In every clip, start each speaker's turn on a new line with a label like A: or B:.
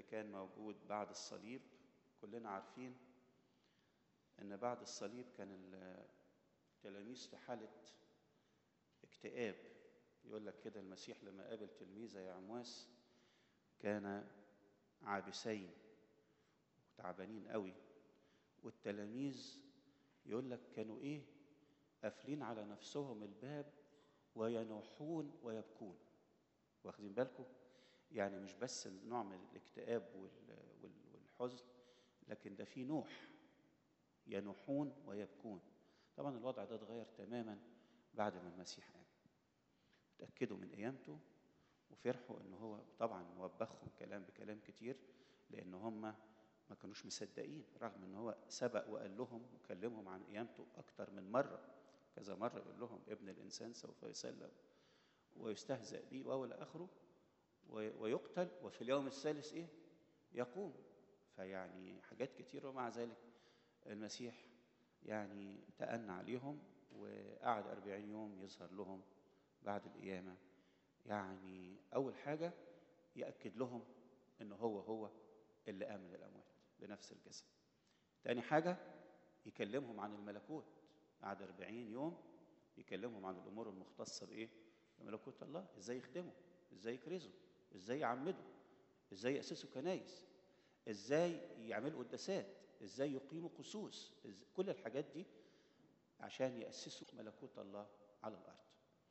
A: كان موجود بعد الصليب كلنا عارفين ان بعد الصليب كان التلاميذ في حاله اكتئاب يقول لك كده المسيح لما قابل تلميذه يا عمواس كان عابسين وتعبانين قوي والتلاميذ يقول لك كانوا ايه قافلين على نفسهم الباب وينوحون ويبكون واخدين بالكم يعني مش بس نوع من الاكتئاب والحزن لكن ده في نوح ينوحون ويبكون طبعا الوضع ده اتغير تماما بعد ما المسيح قام تأكدوا من قيامته وفرحوا ان هو طبعا وبخهم كلام بكلام كتير لان هم ما كانوش مصدقين رغم ان هو سبق وقال لهم وكلمهم عن قيامته اكتر من مره كذا مره يقول لهم ابن الانسان سوف يسلم ويستهزأ به والى اخره ويقتل وفي اليوم الثالث ايه يقوم فيعني حاجات كتير ومع ذلك المسيح يعني تأنى عليهم وقعد أربعين يوم يظهر لهم بعد القيامة يعني أول حاجة يأكد لهم إن هو هو اللي قام من الأموات بنفس الجسد تاني حاجة يكلمهم عن الملكوت قعد أربعين يوم يكلمهم عن الأمور المختصة بإيه؟ بملكوت الله إزاي يخدموا إزاي يكرزوا إزاي يعمدوا إزاي يأسسوا كنايس إزاي يعملوا قداسات إزاي يقيموا قصوص إز... كل الحاجات دي عشان يأسسوا ملكوت الله على الأرض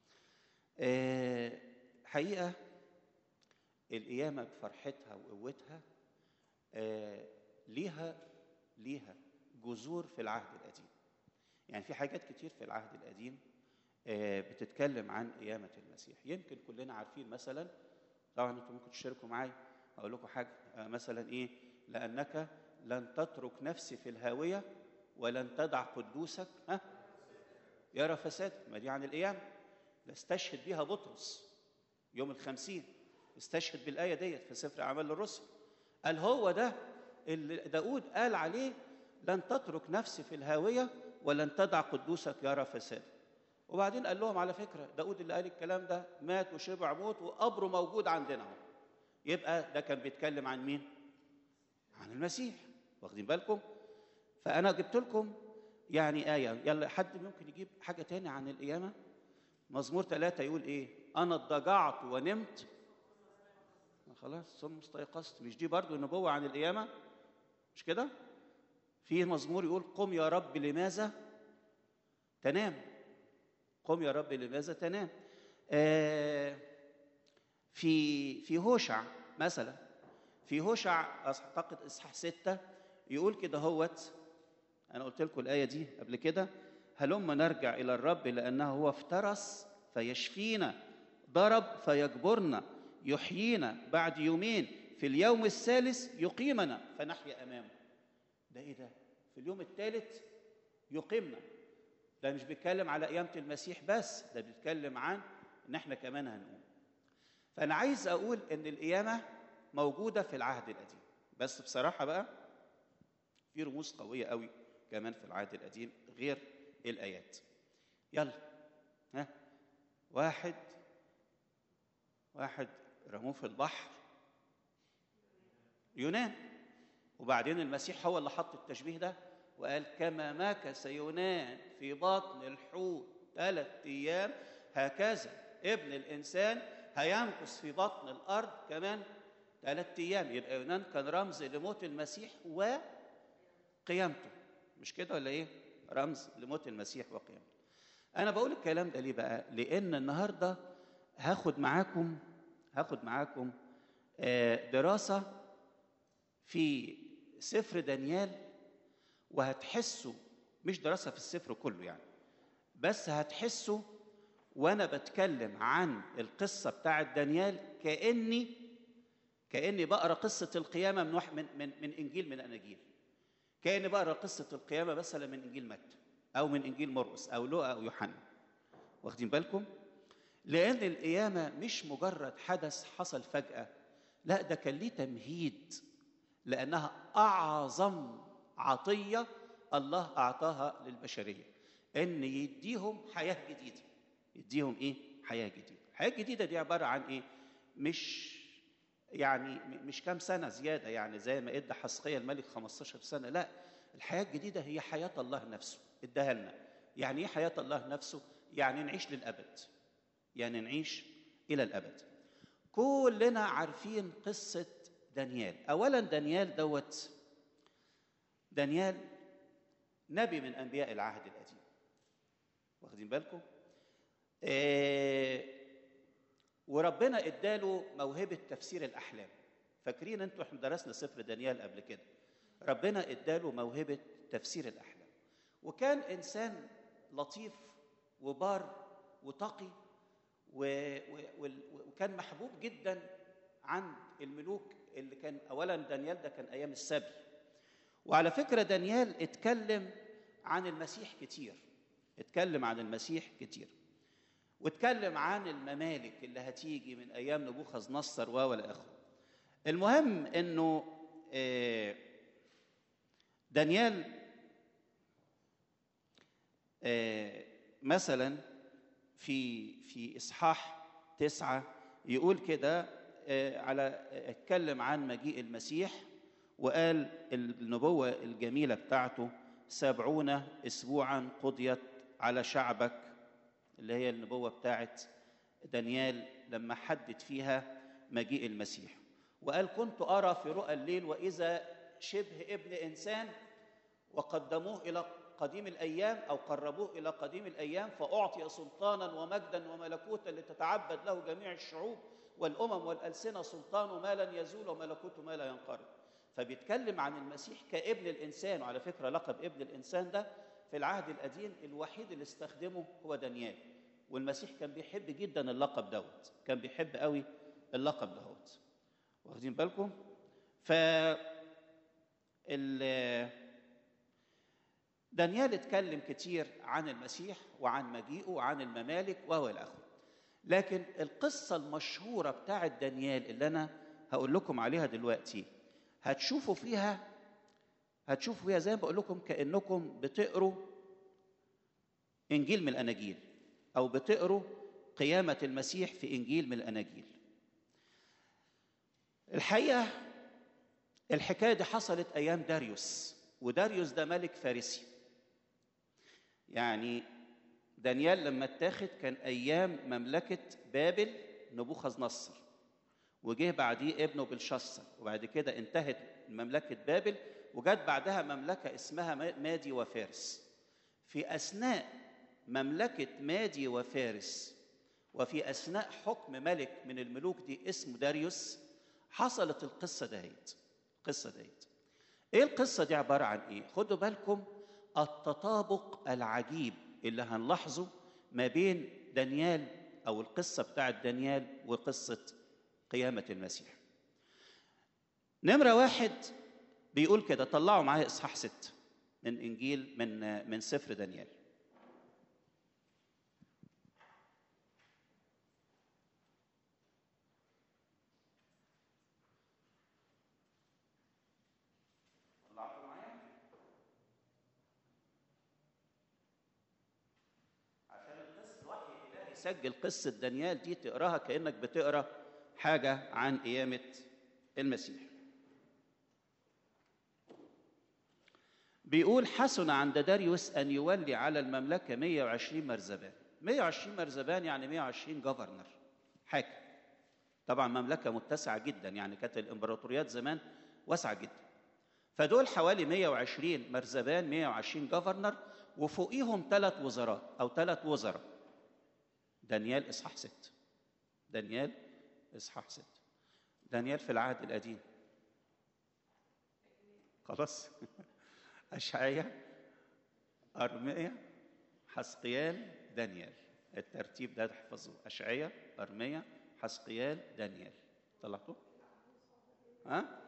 A: أه حقيقة القيامة بفرحتها وقوتها أه ليها ليها جذور في العهد القديم يعني في حاجات كتير في العهد القديم أه بتتكلم عن قيامة المسيح يمكن كلنا عارفين مثلا طبعا انتم ممكن تشاركوا معايا اقول لكم حاجه مثلا ايه لانك لن تترك نفسي في الهاويه ولن تدع قدوسك ها يرى فساد ما دي عن القيامه استشهد بها بطرس يوم الخمسين استشهد بالآية ديت في سفر أعمال الرسل قال هو ده اللي داود قال عليه لن تترك نفسي في الهاوية ولن تدع قدوسك يرى فساد وبعدين قال لهم على فكرة داود اللي قال الكلام ده مات وشبع موت وقبره موجود عندنا اهو يبقى ده كان بيتكلم عن مين؟ عن المسيح واخدين بالكم؟ فأنا جبت لكم يعني آية يلا حد ممكن يجيب حاجة تاني عن القيامة؟ مزمور ثلاثة يقول إيه؟ أنا اضطجعت ونمت خلاص ثم استيقظت مش دي برضو نبوة عن القيامة؟ مش كده؟ في مزمور يقول قم يا رب لماذا تنام؟ قم يا رب لماذا تنام؟ آه في في هوشع مثلا في هوشع اعتقد اصحاح ستة يقول كده هوت انا قلت لكم الايه دي قبل كده هلم نرجع الى الرب لانه هو افترس فيشفينا ضرب فيجبرنا يحيينا بعد يومين في اليوم الثالث يقيمنا فنحيا امامه ده ايه ده في اليوم الثالث يقيمنا ده مش بيتكلم على قيامه المسيح بس ده بيتكلم عن ان احنا كمان هنقوم فانا عايز اقول ان القيامه موجوده في العهد القديم بس بصراحه بقى في رموز قويه قوي كمان في العهد القديم غير الايات يلا ها واحد واحد رموه في البحر يونان وبعدين المسيح هو اللي حط التشبيه ده وقال كما مكث يونان في بطن الحوت ثلاث ايام هكذا ابن الانسان هيمكث في بطن الارض كمان ثلاث ايام يبقى يونان كان رمز لموت المسيح وقيامته مش كده ولا ايه رمز لموت المسيح وقيامته انا بقول الكلام ده ليه بقى لان النهارده هاخد معاكم هاخد معاكم دراسه في سفر دانيال وهتحسوا مش دراسه في السفر كله يعني بس هتحسوا وانا بتكلم عن القصه بتاعه دانيال كاني كاني بقرا قصه القيامه من من من, من انجيل من اناجيل كاني بقرا قصه القيامه مثلا من انجيل متى او من انجيل مرقس او لوقا او يوحنا واخدين بالكم لان القيامه مش مجرد حدث حصل فجاه لا ده كان ليه تمهيد لانها اعظم عطيه الله اعطاها للبشريه ان يديهم حياه جديده يديهم ايه حياه جديده الحياه الجديده دي عباره عن ايه مش يعني م- مش كام سنه زياده يعني زي ما ادى حسقية الملك 15 سنه لا الحياه الجديده هي حياه الله نفسه اداها لنا يعني ايه حياه الله نفسه يعني نعيش للابد يعني نعيش الى الابد كلنا عارفين قصه دانيال اولا دانيال دوت دانيال نبي من انبياء العهد القديم واخدين بالكم آه وربنا اداله موهبه تفسير الاحلام فاكرين انتوا احنا درسنا سفر دانيال قبل كده ربنا اداله موهبه تفسير الاحلام وكان انسان لطيف وبار وتقي و... و... وال- وكان محبوب جدا عند الملوك اللي كان اولا دانيال ده كان ايام السبي وعلى فكره دانيال اتكلم عن المسيح كتير اتكلم عن المسيح كتير واتكلم عن الممالك اللي هتيجي من ايام نبوخذ نصر و والى اخره المهم انه آه، دانيال آه، مثلا في في اصحاح تسعه يقول كده آه، على اتكلم عن مجيء المسيح وقال النبوه الجميله بتاعته سبعون اسبوعا قضيت على شعبك اللي هي النبوه بتاعت دانيال لما حدد فيها مجيء المسيح وقال كنت ارى في رؤى الليل واذا شبه ابن انسان وقدموه الى قديم الايام او قربوه الى قديم الايام فاعطي سلطانا ومجدا وملكوتا لتتعبد له جميع الشعوب والامم والالسنه سلطان ما لن يزول وملكوته ما لا ينقرض فبيتكلم عن المسيح كابن الانسان وعلى فكره لقب ابن الانسان ده في العهد القديم الوحيد اللي استخدمه هو دانيال والمسيح كان بيحب جدا اللقب دوت كان بيحب قوي اللقب دوت واخدين بالكم ف ال- دانيال اتكلم كتير عن المسيح وعن مجيئه وعن الممالك وهو الى اخره لكن القصه المشهوره بتاعت دانيال اللي انا هقول لكم عليها دلوقتي هتشوفوا فيها هتشوفوا فيها زي ما بقول لكم كانكم بتقروا انجيل من الاناجيل او بتقروا قيامه المسيح في انجيل من الاناجيل الحقيقه الحكايه دي حصلت ايام داريوس وداريوس ده ملك فارسي يعني دانيال لما اتاخد كان ايام مملكه بابل نبوخذ نصر وجه بعديه ابنه بلشسر وبعد كده انتهت مملكه بابل وجت بعدها مملكه اسمها مادي وفارس في اثناء مملكه مادي وفارس وفي اثناء حكم ملك من الملوك دي اسمه داريوس حصلت القصه دهيت القصه دهيت ايه القصه دي عباره عن ايه خدوا بالكم التطابق العجيب اللي هنلاحظه ما بين دانيال او القصه بتاعت دانيال وقصه قيامه المسيح نمره واحد بيقول كده طلعوا معايا اصحاح ست من انجيل من من سفر دانيال طلعتوا معايا عشان القصه الوحي الالهي سجل قصه دانيال دي تقراها كانك بتقرا حاجه عن قيامه المسيح بيقول حسن عند داريوس ان يولي على المملكه 120 مرزبان 120 مرزبان يعني 120 جفرنر حاكم طبعا مملكه متسعه جدا يعني كانت الامبراطوريات زمان واسعه جدا فدول حوالي 120 مرزبان 120 جفرنر وفوقيهم ثلاث وزراء او ثلاث وزراء دانيال اصحاح ست دانيال اصحاح ست دانيال في العهد القديم خلاص أشعية أرمية حسقيال دانيال الترتيب ده تحفظوه أشعية أرمية حسقيال دانيال طلعتوا؟ ها؟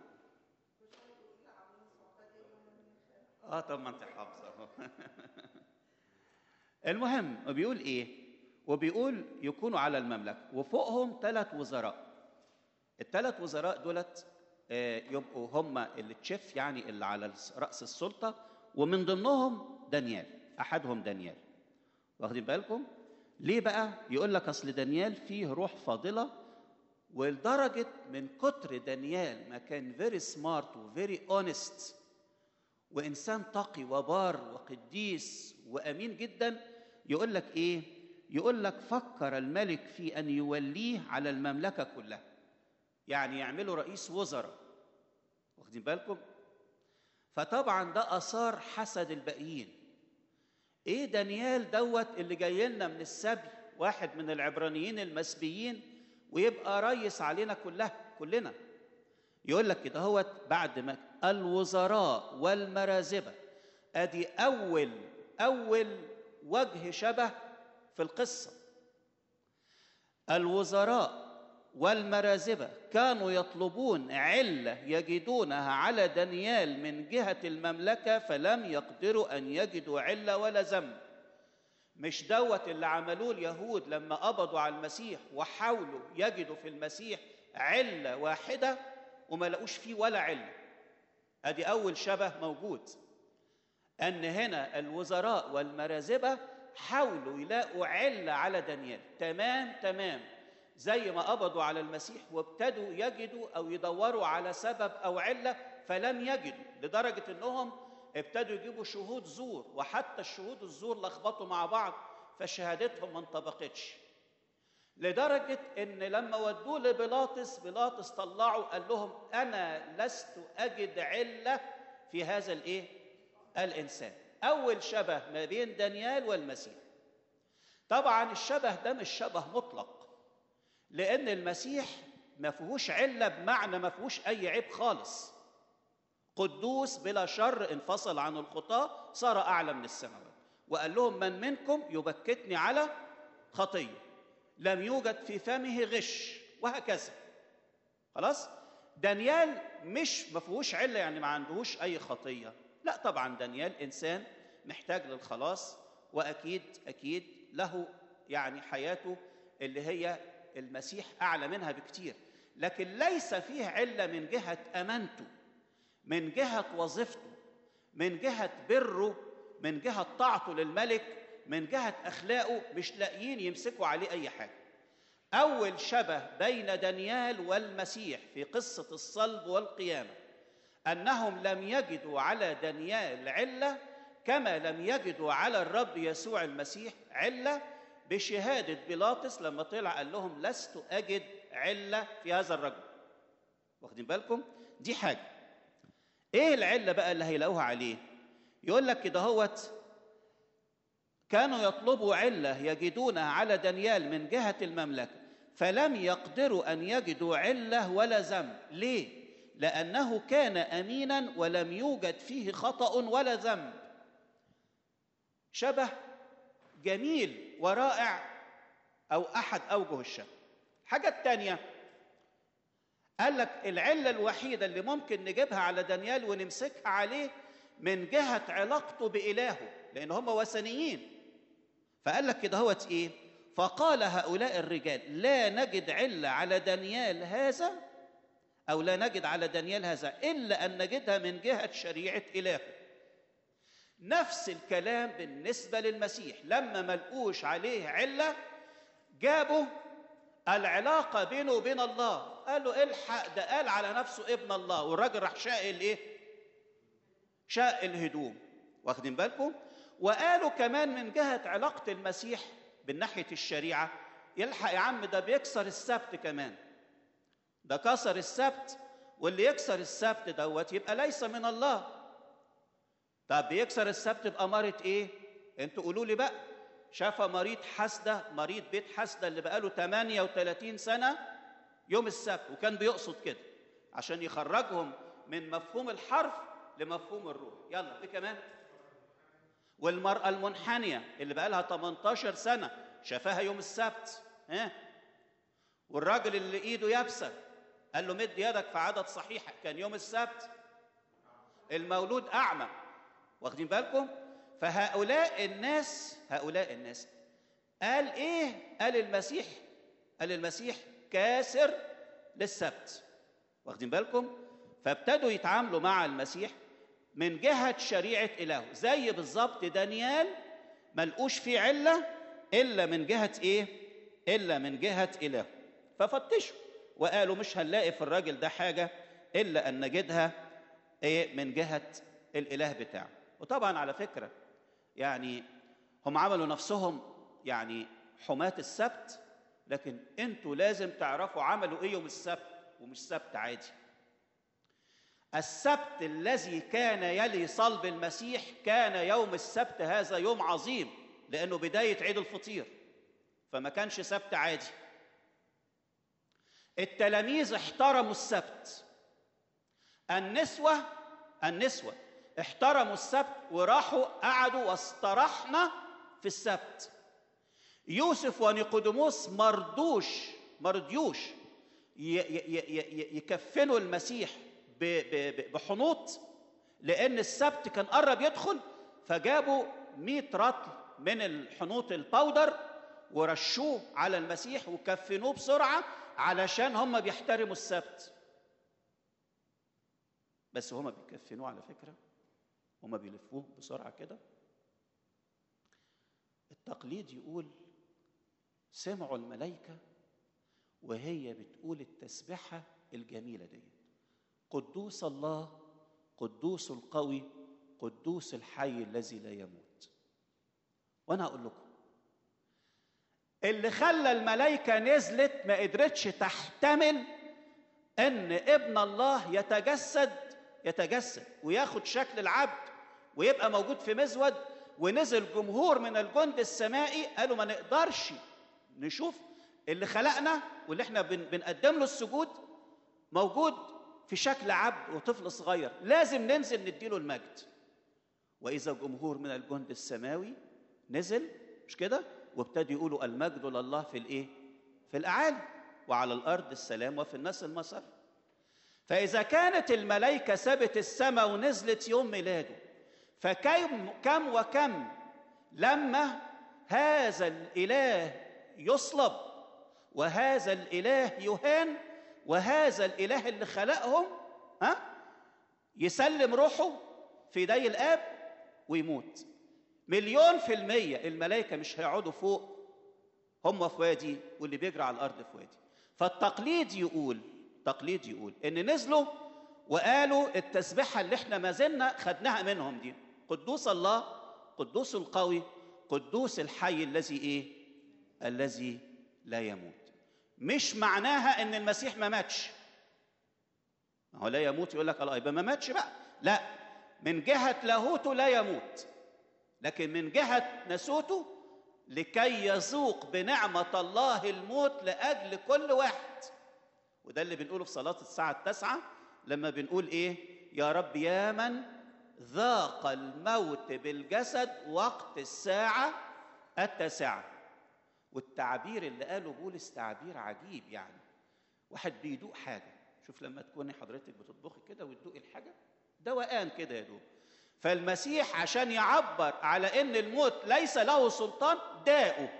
A: اه طب ما انت حافظه اهو المهم بيقول ايه؟ وبيقول يكونوا على المملكه وفوقهم ثلاث وزراء الثلاث وزراء دولت يبقوا هم اللي تشيف يعني اللي على راس السلطه ومن ضمنهم دانيال احدهم دانيال واخدين بالكم ليه بقى يقول لك اصل دانيال فيه روح فاضله ولدرجة من كتر دانيال ما كان فيري سمارت وفيري اونست وإنسان تقي وبار وقديس وأمين جدا يقول لك إيه؟ يقول لك فكر الملك في أن يوليه على المملكة كلها يعني يعمله رئيس وزراء واخدين بالكم؟ فطبعا ده اثار حسد الباقيين ايه دانيال دوت اللي جاي لنا من السبي واحد من العبرانيين المسبيين ويبقى ريس علينا كلها كلنا يقول لك كده هو بعد ما الوزراء والمرازبة ادي اول اول وجه شبه في القصة الوزراء والمرازبة كانوا يطلبون علة يجدونها على دانيال من جهة المملكة فلم يقدروا أن يجدوا علة ولا ذنب مش دوت اللي عملوه اليهود لما قبضوا على المسيح وحاولوا يجدوا في المسيح علة واحدة وما لقوش فيه ولا علة ادي أول شبه موجود أن هنا الوزراء والمرازبة حاولوا يلاقوا علة على دانيال تمام تمام زي ما قبضوا على المسيح وابتدوا يجدوا او يدوروا على سبب او عله فلم يجدوا لدرجه انهم ابتدوا يجيبوا شهود زور وحتى الشهود الزور لخبطوا مع بعض فشهادتهم ما انطبقتش لدرجة إن لما ودوه لبيلاطس بيلاطس طلعوا قال لهم أنا لست أجد علة في هذا الإيه؟ الإنسان. أول شبه ما بين دانيال والمسيح. طبعا الشبه ده مش شبه مطلق لأن المسيح ما فيهوش علة بمعنى ما فيهوش أي عيب خالص قدوس بلا شر انفصل عن الخطاة صار أعلى من السماوات وقال لهم من منكم يبكتني على خطية لم يوجد في فمه غش وهكذا خلاص دانيال مش ما فيهوش علة يعني ما عندهوش أي خطية لا طبعا دانيال إنسان محتاج للخلاص وأكيد أكيد له يعني حياته اللي هي المسيح اعلى منها بكتير لكن ليس فيه عله من جهه امانته من جهه وظيفته من جهه بره من جهه طاعته للملك من جهه اخلاقه مش لاقيين يمسكوا عليه اي حاجه اول شبه بين دانيال والمسيح في قصه الصلب والقيامه انهم لم يجدوا على دانيال عله كما لم يجدوا على الرب يسوع المسيح عله بشهادة بيلاطس لما طلع قال لهم لست أجد علة في هذا الرجل واخدين بالكم دي حاجة ايه العلة بقى اللي هيلاقوها عليه يقول لك كده هوت كانوا يطلبوا علة يجدونها على دانيال من جهة المملكة فلم يقدروا أن يجدوا علة ولا ذنب ليه؟ لأنه كان أمينا ولم يوجد فيه خطأ ولا ذنب شبه جميل ورائع أو أحد أوجه الشبه الحاجة الثانية قال لك العلة الوحيدة اللي ممكن نجيبها على دانيال ونمسكها عليه من جهة علاقته بإلهه لأن هم وثنيين فقال لك كده هوت إيه فقال هؤلاء الرجال لا نجد علة على دانيال هذا أو لا نجد على دانيال هذا إلا أن نجدها من جهة شريعة إلهه نفس الكلام بالنسبة للمسيح لما ملقوش عليه علة جابوا العلاقة بينه وبين الله قال له الحق ده قال على نفسه ابن الله والراجل راح شاق الايه؟ شاق الهدوم واخدين بالكم؟ وقالوا كمان من جهة علاقة المسيح بالناحية الشريعة يلحق يا عم ده بيكسر السبت كمان ده كسر السبت واللي يكسر السبت دوت يبقى ليس من الله طب بيكسر السبت بأمارة ايه؟ انتوا قولوا لي بقى شاف مريض حسدة مريض بيت حسدة اللي بقاله 38 سنة يوم السبت وكان بيقصد كده عشان يخرجهم من مفهوم الحرف لمفهوم الروح يلا في كمان والمرأة المنحنية اللي بقالها 18 سنة شافها يوم السبت ها والراجل اللي ايده يابسة قال له مد يدك في عدد صحيحة كان يوم السبت المولود أعمى واخدين بالكم فهؤلاء الناس هؤلاء الناس قال ايه قال المسيح قال المسيح كاسر للسبت واخدين بالكم فابتدوا يتعاملوا مع المسيح من جهة شريعة إلهه زي بالظبط دانيال ملقوش فيه علة إلا من جهة إيه؟ إلا من جهة إله ففتشوا وقالوا مش هنلاقي في الراجل ده حاجه الا ان نجدها ايه من جهه الاله بتاعه وطبعا على فكره يعني هم عملوا نفسهم يعني حماة السبت لكن انتوا لازم تعرفوا عملوا ايه يوم السبت ومش سبت عادي السبت الذي كان يلي صلب المسيح كان يوم السبت هذا يوم عظيم لانه بدايه عيد الفطير فما كانش سبت عادي التلاميذ احترموا السبت النسوه النسوه احترموا السبت وراحوا قعدوا واسترحنا في السبت يوسف ونيقوديموس مرضوش مرضيوش يكفنوا المسيح بحنوط لان السبت كان قرب يدخل فجابوا 100 رطل من الحنوط الباودر ورشوه على المسيح وكفنوه بسرعه علشان هم بيحترموا السبت بس هم بيكفنوه على فكره هم بيلفوه بسرعه كده التقليد يقول سمعوا الملائكه وهي بتقول التسبحه الجميله دي قدوس الله قدوس القوي قدوس الحي الذي لا يموت وانا اقول لكم اللي خلى الملائكه نزلت ما قدرتش تحتمل ان ابن الله يتجسد يتجسد وياخد شكل العبد ويبقى موجود في مزود ونزل جمهور من الجند السمائي قالوا ما نقدرش نشوف اللي خلقنا واللي احنا بنقدم له السجود موجود في شكل عبد وطفل صغير لازم ننزل نديله المجد واذا جمهور من الجند السماوي نزل مش كده وابتدوا يقولوا المجد لله في الايه في الاعالي وعلى الارض السلام وفي الناس المسر فاذا كانت الملائكه سابت السماء ونزلت يوم ميلاده فكم كم وكم لما هذا الاله يصلب وهذا الاله يهان وهذا الاله اللي خلقهم ها يسلم روحه في يدي الاب ويموت مليون في المية الملائكة مش هيقعدوا فوق هم في وادي واللي بيجري على الأرض في وادي فالتقليد يقول تقليد يقول إن نزلوا وقالوا التسبيحة اللي احنا ما زلنا خدناها منهم دي قدوس الله قدوس القوي قدوس الحي الذي ايه الذي لا يموت مش معناها ان المسيح ما ماتش ما هو لا يموت يقول لك الله يبقى ما ماتش بقى لا من جهة لاهوته لا يموت لكن من جهة نسوته لكي يذوق بنعمة الله الموت لأجل كل واحد وده اللي بنقوله في صلاة الساعة التاسعة لما بنقول إيه يا رب يا من ذاق الموت بالجسد وقت الساعة التاسعة والتعبير اللي قاله بولس تعبير عجيب يعني واحد بيدوق حاجة شوف لما تكوني حضرتك بتطبخي كده وتدوقي الحاجة دوقان كده يا دوب فالمسيح عشان يعبر على ان الموت ليس له سلطان داقه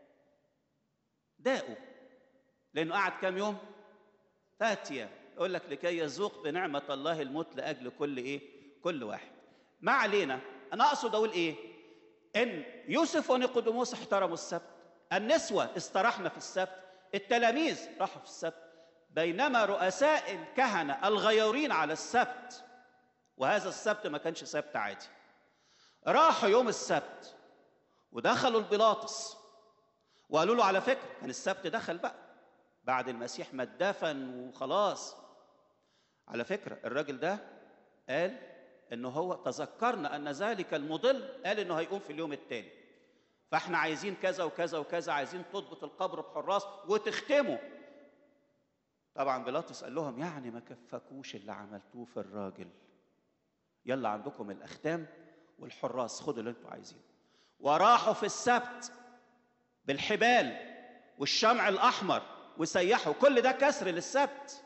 A: داقه لانه قعد كام يوم ثلاث ايام يقول لك لكي يذوق بنعمه الله الموت لاجل كل ايه كل واحد ما علينا انا اقصد اقول ايه ان يوسف ونيقوديموس احترموا السبت النسوه استراحنا في السبت التلاميذ راحوا في السبت بينما رؤساء الكهنه الغيورين على السبت وهذا السبت ما كانش سبت عادي راحوا يوم السبت ودخلوا البيلاطس وقالوا له على فكره كان السبت دخل بقى بعد المسيح ما اتدفن وخلاص على فكره الراجل ده قال انه هو تذكرنا ان ذلك المضل قال انه هيقوم في اليوم التالي فاحنا عايزين كذا وكذا وكذا عايزين تضبط القبر بحراس وتختمه طبعا بيلاطس قال لهم يعني ما كفكوش اللي عملتوه في الراجل يلا عندكم الاختام والحراس خدوا اللي انتوا عايزينه وراحوا في السبت بالحبال والشمع الاحمر وسيحوا كل ده كسر للسبت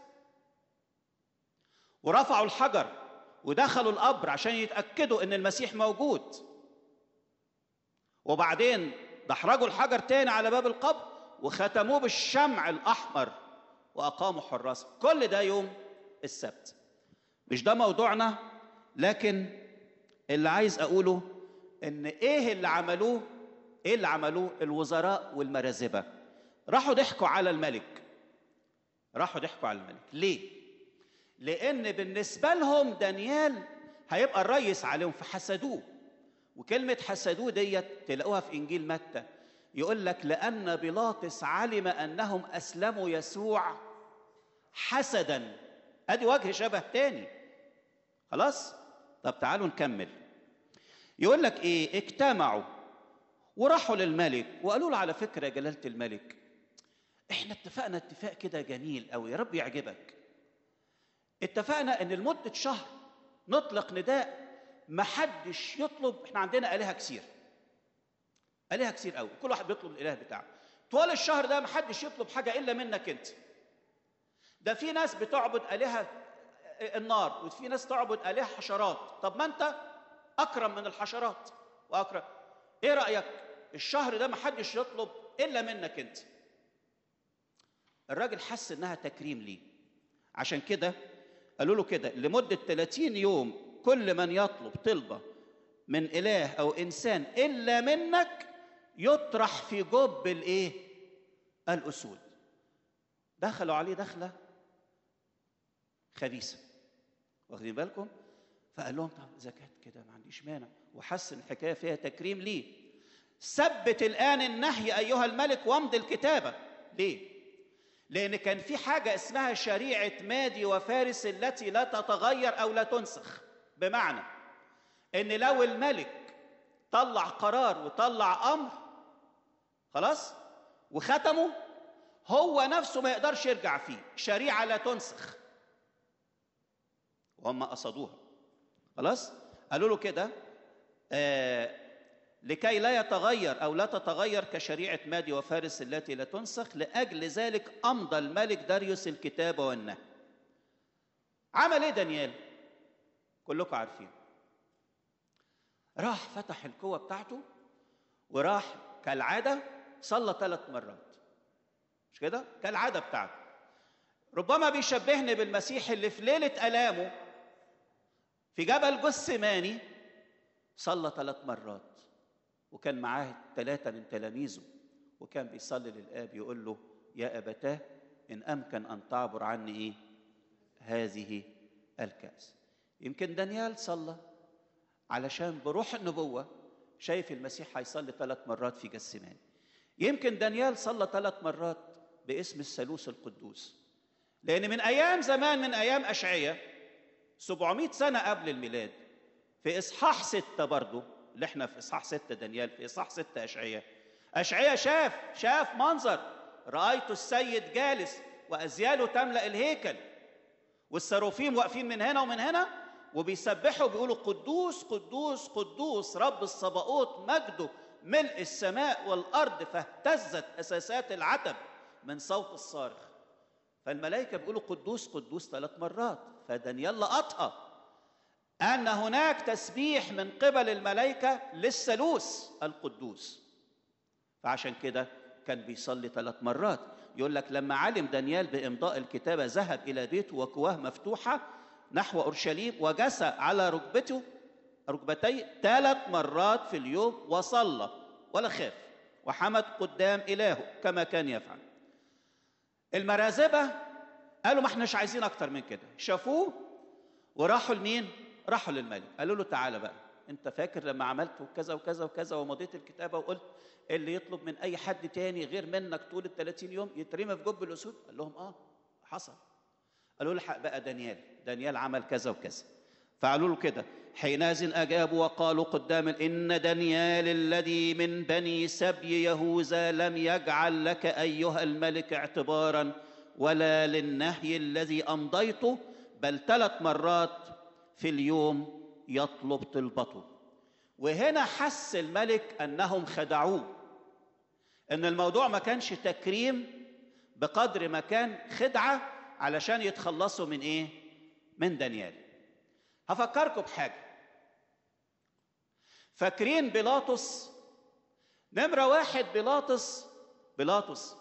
A: ورفعوا الحجر ودخلوا القبر عشان يتاكدوا ان المسيح موجود وبعدين دحرجوا الحجر تاني على باب القبر وختموه بالشمع الاحمر واقاموا حراس كل ده يوم السبت مش ده موضوعنا لكن اللي عايز اقوله ان ايه اللي عملوه ايه اللي عملوه الوزراء والمرازبه راحوا ضحكوا على الملك راحوا ضحكوا على الملك ليه لان بالنسبه لهم دانيال هيبقى الريس عليهم فحسدوه وكلمه حسدوه ديت تلاقوها في انجيل متى يقول لك لان بيلاطس علم انهم اسلموا يسوع حسدا ادي وجه شبه تاني خلاص طب تعالوا نكمل يقول لك ايه اجتمعوا وراحوا للملك وقالوا له على فكره يا جلاله الملك احنا اتفقنا اتفاق كده جميل قوي يا رب يعجبك اتفقنا ان لمده شهر نطلق نداء محدش يطلب احنا عندنا الهه كثير الهه كثير قوي كل واحد بيطلب الاله بتاعه طوال الشهر ده محدش يطلب حاجه الا منك انت ده في ناس بتعبد الهه النار وفي ناس تعبد الهه حشرات طب ما انت اكرم من الحشرات واكرم ايه رايك الشهر ده محدش يطلب الا منك انت الراجل حس انها تكريم ليه عشان كده قالوا له كده لمده 30 يوم كل من يطلب طلبه من اله او انسان الا منك يطرح في جب الايه الاسود دخلوا عليه دخله خبيثه واخدين بالكم فقال لهم طب اذا كانت كده ما عنديش مانع وحس ان الحكايه فيها تكريم ليه ثبت الان النهي ايها الملك وامضي الكتابه ليه لان كان في حاجه اسمها شريعه مادي وفارس التي لا تتغير او لا تنسخ بمعنى ان لو الملك طلع قرار وطلع امر خلاص وختمه هو نفسه ما يقدرش يرجع فيه شريعه لا تنسخ وهم قصدوها خلاص قالوا له كده آه لكي لا يتغير او لا تتغير كشريعه مادي وفارس التي لا تنسخ لاجل ذلك امضى الملك داريوس الكتاب والنهي عمل ايه دانيال كلكم عارفين راح فتح القوه بتاعته وراح كالعاده صلى ثلاث مرات مش كده كالعاده بتاعته ربما بيشبهني بالمسيح اللي في ليله الامه في جبل جثماني صلى ثلاث مرات وكان معاه ثلاثة من تلاميذه وكان بيصلي للآب يقول له يا أبتاه إن أمكن أن تعبر عني إيه هذه الكأس يمكن دانيال صلى علشان بروح النبوة شايف المسيح هيصلي ثلاث مرات في جسمان يمكن دانيال صلى ثلاث مرات باسم الثالوث القدوس لأن من أيام زمان من أيام أشعية 700 سنة قبل الميلاد في إصحاح ستة برضه اللي احنا في إصحاح ستة دانيال في إصحاح ستة أشعية أشعية شاف شاف منظر رأيت السيد جالس وأزياله تملأ الهيكل والسروفيم واقفين من هنا ومن هنا وبيسبحوا بيقولوا قدوس قدوس قدوس رب الصباؤوت مجده ملء السماء والأرض فاهتزت أساسات العتب من صوت الصارخ فالملائكة بيقولوا قدوس قدوس ثلاث مرات فدانيال لقطها أن هناك تسبيح من قبل الملائكة للثالوث القدوس فعشان كده كان بيصلي ثلاث مرات يقول لك لما علم دانيال بإمضاء الكتابة ذهب إلى بيته وكواه مفتوحة نحو أورشليم وجسى على ركبته ركبتي ثلاث مرات في اليوم وصلى ولا خاف وحمد قدام إلهه كما كان يفعل المرازبة قالوا ما احناش عايزين أكتر من كده شافوه وراحوا لمين؟ راحوا للملك قالوا له تعالى بقى انت فاكر لما عملت كذا وكذا وكذا ومضيت الكتابه وقلت اللي يطلب من اي حد تاني غير منك طول ال 30 يوم يترمى في جب الاسود قال لهم اه حصل قالوا له بقى دانيال دانيال عمل كذا وكذا فقالوا له كده حينئذ اجابوا وقالوا قدام ان دانيال الذي من بني سبي يهوذا لم يجعل لك ايها الملك اعتبارا ولا للنهي الذي امضيته بل ثلاث مرات في اليوم يطلب طلبته وهنا حس الملك انهم خدعوه ان الموضوع ما كانش تكريم بقدر ما كان خدعه علشان يتخلصوا من ايه من دانيال هفكركم بحاجه فاكرين بيلاطس نمره واحد بيلاطس بيلاطس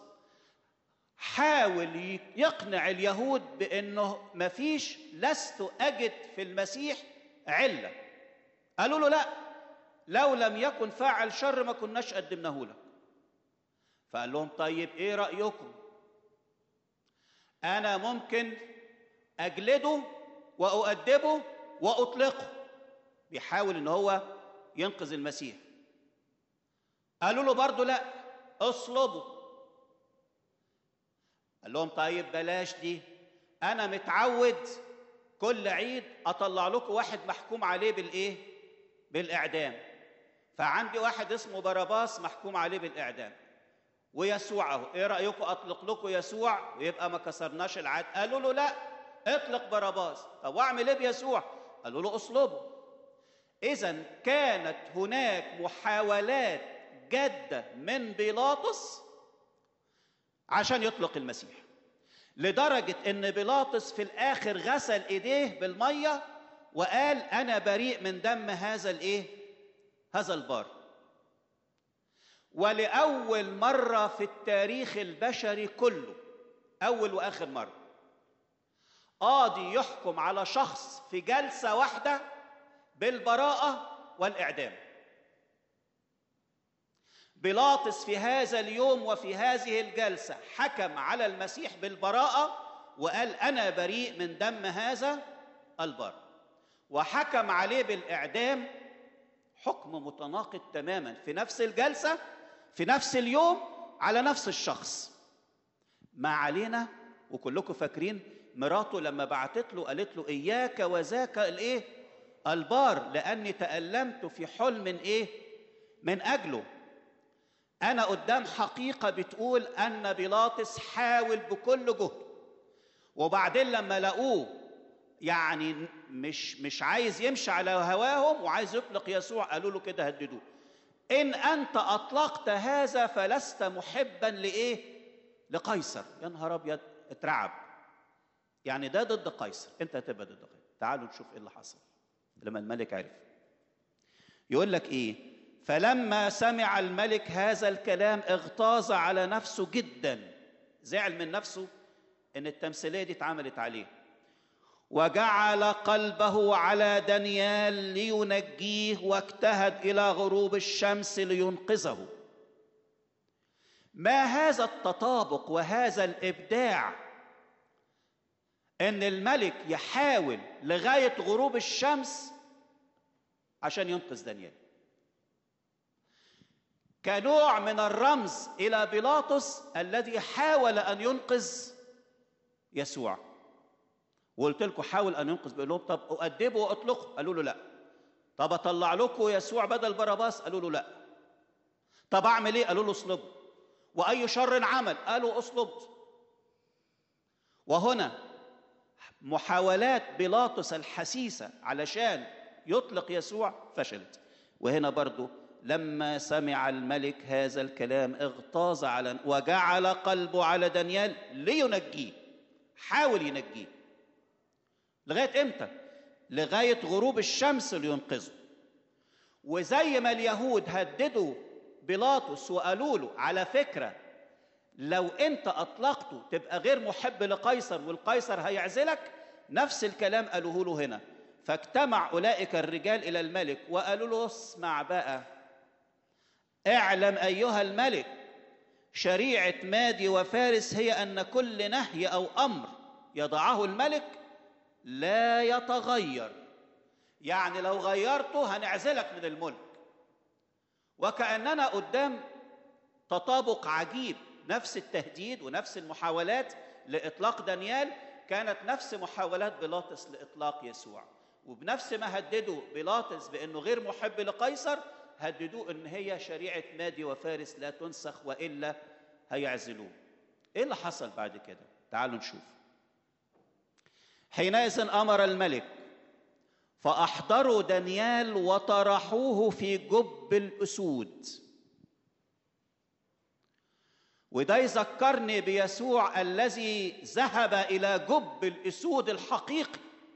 A: حاول يقنع اليهود بانه مفيش لست اجد في المسيح عله قالوا له لا لو لم يكن فاعل شر ما كناش قدمناه لك فقال لهم طيب ايه رايكم انا ممكن اجلده واؤدبه واطلقه بيحاول ان هو ينقذ المسيح قالوا له برضه لا اصلبه قال لهم طيب بلاش دي انا متعود كل عيد اطلع لكم واحد محكوم عليه بالايه بالاعدام فعندي واحد اسمه باراباس محكوم عليه بالاعدام ويسوع اهو ايه رايكم اطلق لكم يسوع ويبقى ما كسرناش العهد قالوا له لا اطلق باراباس طب واعمل ايه بيسوع قالوا له اصلبه اذا كانت هناك محاولات جاده من بيلاطس عشان يطلق المسيح لدرجه ان بيلاطس في الاخر غسل ايديه بالميه وقال انا بريء من دم هذا الايه هذا البار ولاول مره في التاريخ البشري كله اول واخر مره قاضي يحكم على شخص في جلسه واحده بالبراءه والاعدام بيلاطس في هذا اليوم وفي هذه الجلسه حكم على المسيح بالبراءه وقال انا بريء من دم هذا البر وحكم عليه بالاعدام حكم متناقض تماما في نفس الجلسه في نفس اليوم على نفس الشخص ما علينا وكلكم فاكرين مراته لما بعتت له قالت له اياك وذاك الايه البار لاني تالمت في حلم ايه من اجله انا قدام حقيقه بتقول ان بيلاطس حاول بكل جهد وبعدين لما لقوه يعني مش مش عايز يمشي على هواهم وعايز يطلق يسوع قالوا له كده هددوه ان انت اطلقت هذا فلست محبا لايه لقيصر يا نهار ابيض اترعب يعني ده ضد قيصر انت هتبقى ضد قيصر تعالوا نشوف ايه اللي حصل لما الملك عرف يقول لك ايه فلما سمع الملك هذا الكلام اغتاظ على نفسه جدا زعل من نفسه ان التمثيليه دي اتعملت عليه وجعل قلبه على دانيال لينجيه واجتهد الى غروب الشمس لينقذه ما هذا التطابق وهذا الابداع ان الملك يحاول لغايه غروب الشمس عشان ينقذ دانيال كنوع من الرمز الى بيلاطس الذي حاول ان ينقذ يسوع وقلت لكم حاول ان ينقذ بيقول لهم طب اؤدبه واطلقه قالوا له لا طب اطلع لكم يسوع بدل باراباس قالوا له لا طب اعمل ايه قالوا له اصلبه واي شر عمل قالوا اصلبه وهنا محاولات بيلاطس الحسيسه علشان يطلق يسوع فشلت وهنا برضو لما سمع الملك هذا الكلام اغتاظ على وجعل قلبه على دانيال لينجيه حاول ينجيه لغايه امتى لغايه غروب الشمس لينقذه وزي ما اليهود هددوا بيلاطس وقالوا له على فكره لو انت اطلقته تبقى غير محب لقيصر والقيصر هيعزلك نفس الكلام قالوه له هنا فاجتمع اولئك الرجال الى الملك وقالوا له اسمع بقى اعلم ايها الملك شريعه مادي وفارس هي ان كل نهي او امر يضعه الملك لا يتغير يعني لو غيرته هنعزلك من الملك وكاننا قدام تطابق عجيب نفس التهديد ونفس المحاولات لاطلاق دانيال كانت نفس محاولات بيلاطس لاطلاق يسوع وبنفس ما هددوا بيلاطس بانه غير محب لقيصر هددوه ان هي شريعه مادي وفارس لا تنسخ والا هيعزلوه ايه اللي حصل بعد كده تعالوا نشوف حينئذ امر الملك فاحضروا دانيال وطرحوه في جب الاسود وده يذكرني بيسوع الذي ذهب الى جب الاسود الحقيقي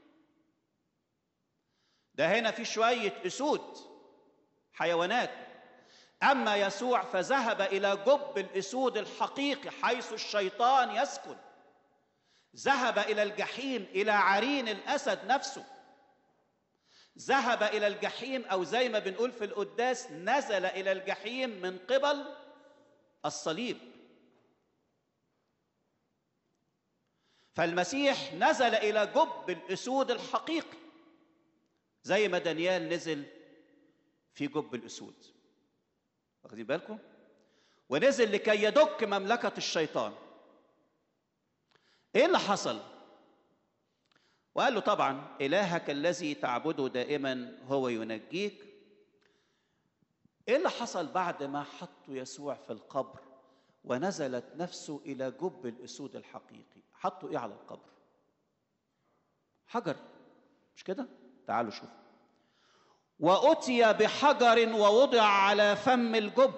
A: ده هنا في شويه اسود حيوانات اما يسوع فذهب الى جب الاسود الحقيقي حيث الشيطان يسكن ذهب الى الجحيم الى عرين الاسد نفسه ذهب الى الجحيم او زي ما بنقول في القداس نزل الى الجحيم من قبل الصليب فالمسيح نزل الى جب الاسود الحقيقي زي ما دانيال نزل في جب الاسود واخدين بالكم ونزل لكي يدك مملكه الشيطان ايه اللي حصل وقال له طبعا الهك الذي تعبده دائما هو ينجيك ايه اللي حصل بعد ما حطوا يسوع في القبر ونزلت نفسه الى جب الاسود الحقيقي حطوا ايه على القبر حجر مش كده تعالوا شوفوا واتي بحجر ووضع على فم الجب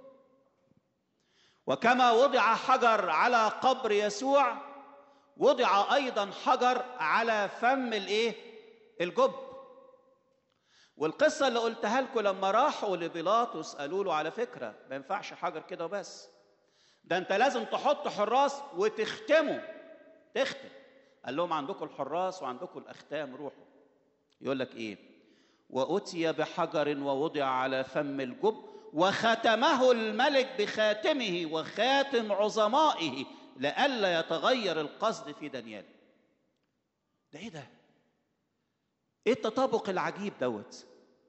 A: وكما وضع حجر على قبر يسوع وضع ايضا حجر على فم الايه الجب والقصه اللي قلتها لكم لما راحوا لبيلاطس قالوا له على فكره ما ينفعش حجر كده وبس ده انت لازم تحط حراس وتختمه تختم قال لهم عندكم الحراس وعندكم الاختام روحوا يقول لك ايه واتي بحجر ووضع على فم الجب وختمه الملك بخاتمه وخاتم عظمائه لئلا يتغير القصد في دانيال ده ايه ده ايه التطابق العجيب دوت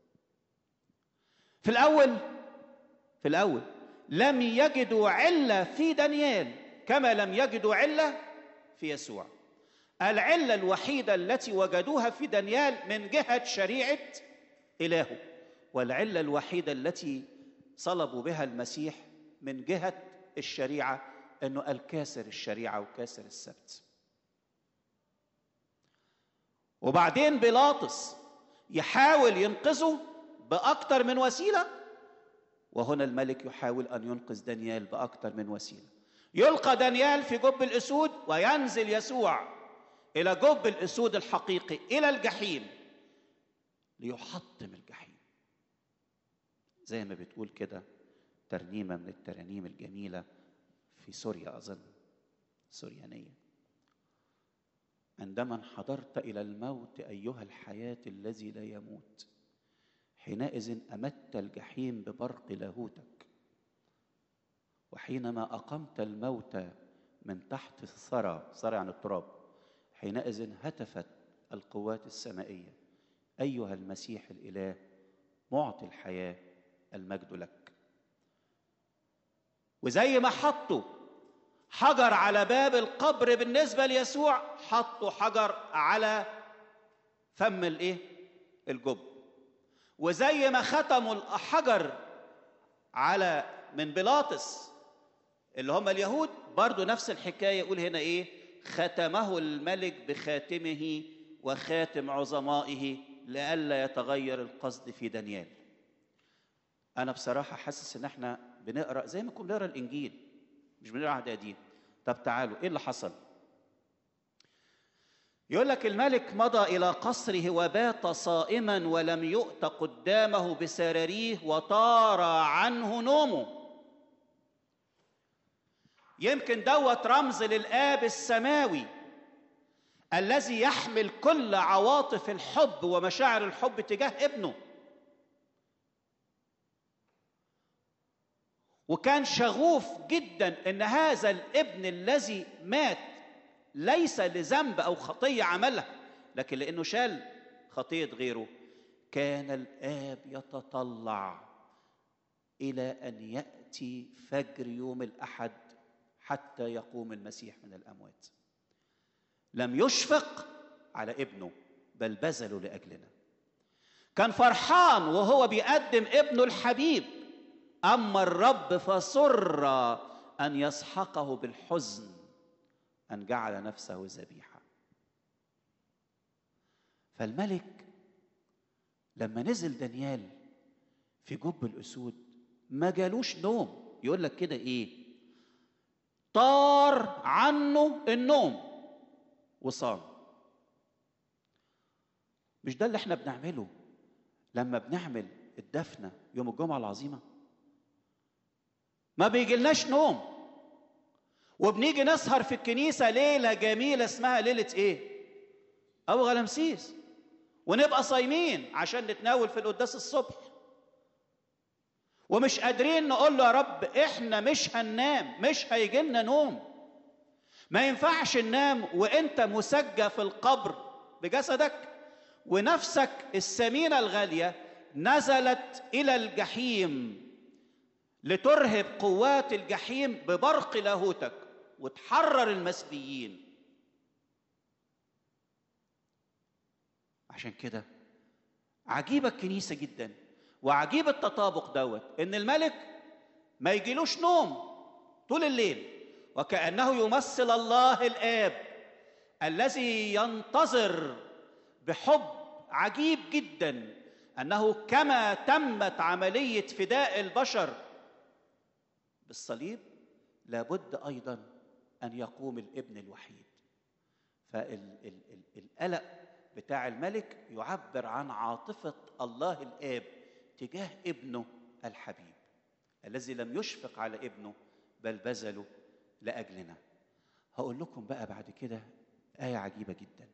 A: في الاول في الاول لم يجدوا عله في دانيال كما لم يجدوا عله في يسوع العله الوحيده التي وجدوها في دانيال من جهه شريعه الهه والعله الوحيده التي صلبوا بها المسيح من جهه الشريعه انه قال كاسر الشريعه وكاسر السبت وبعدين بيلاطس يحاول ينقذه باكثر من وسيله وهنا الملك يحاول ان ينقذ دانيال باكثر من وسيله يلقى دانيال في جب الاسود وينزل يسوع الى جب الاسود الحقيقي الى الجحيم ليحطم الجحيم زي ما بتقول كده ترنيمه من الترانيم الجميله في سوريا اظن سوريانيه عندما انحدرت الى الموت ايها الحياه الذي لا يموت حينئذ امت الجحيم ببرق لاهوتك وحينما اقمت الموت من تحت الثرى ثرى عن التراب حينئذ هتفت القوات السمائيه ايها المسيح الاله معطي الحياه المجد لك وزي ما حطوا حجر على باب القبر بالنسبه ليسوع حطوا حجر على فم الايه الجب وزي ما ختموا الحجر على من بيلاطس اللي هم اليهود برضو نفس الحكايه يقول هنا ايه ختمه الملك بخاتمه وخاتم عظمائه لئلا يتغير القصد في دانيال انا بصراحه حاسس ان احنا بنقرا زي ما كنا بنقرا الانجيل مش بنقرا عهد قديم طب تعالوا ايه اللي حصل يقول لك الملك مضى الى قصره وبات صائما ولم يؤت قدامه بسراريه وطار عنه نومه يمكن دوت رمز للاب السماوي الذي يحمل كل عواطف الحب ومشاعر الحب تجاه ابنه وكان شغوف جدا ان هذا الابن الذي مات ليس لذنب او خطيه عملها لكن لانه شال خطيه غيره كان الاب يتطلع الى ان ياتي فجر يوم الاحد حتى يقوم المسيح من الاموات لم يشفق على ابنه بل بذله لاجلنا كان فرحان وهو بيقدم ابنه الحبيب اما الرب فسر ان يسحقه بالحزن ان جعل نفسه ذبيحه فالملك لما نزل دانيال في جب الاسود ما جالوش نوم يقول لك كده ايه طار عنه النوم وصام مش ده اللي احنا بنعمله لما بنعمل الدفنه يوم الجمعه العظيمه ما بيجيلناش نوم وبنيجي نسهر في الكنيسة ليلة جميلة اسمها ليلة إيه؟ أبو غلمسيس ونبقى صايمين عشان نتناول في القداس الصبح ومش قادرين نقول له يا رب احنا مش هننام مش هيجي لنا نوم ما ينفعش ننام وانت مسجى في القبر بجسدك ونفسك الثمينه الغاليه نزلت الى الجحيم لترهب قوات الجحيم ببرق لاهوتك وتحرر المسبيين عشان كده عجيبة الكنيسة جدا وعجيب التطابق دوت ان الملك ما يجيلوش نوم طول الليل وكأنه يمثل الله الآب الذي ينتظر بحب عجيب جدا انه كما تمت عمليه فداء البشر بالصليب لابد ايضا ان يقوم الابن الوحيد فالقلق بتاع الملك يعبر عن عاطفه الله الاب تجاه ابنه الحبيب الذي لم يشفق على ابنه بل بذله لاجلنا هقول لكم بقى بعد كده ايه عجيبه جدا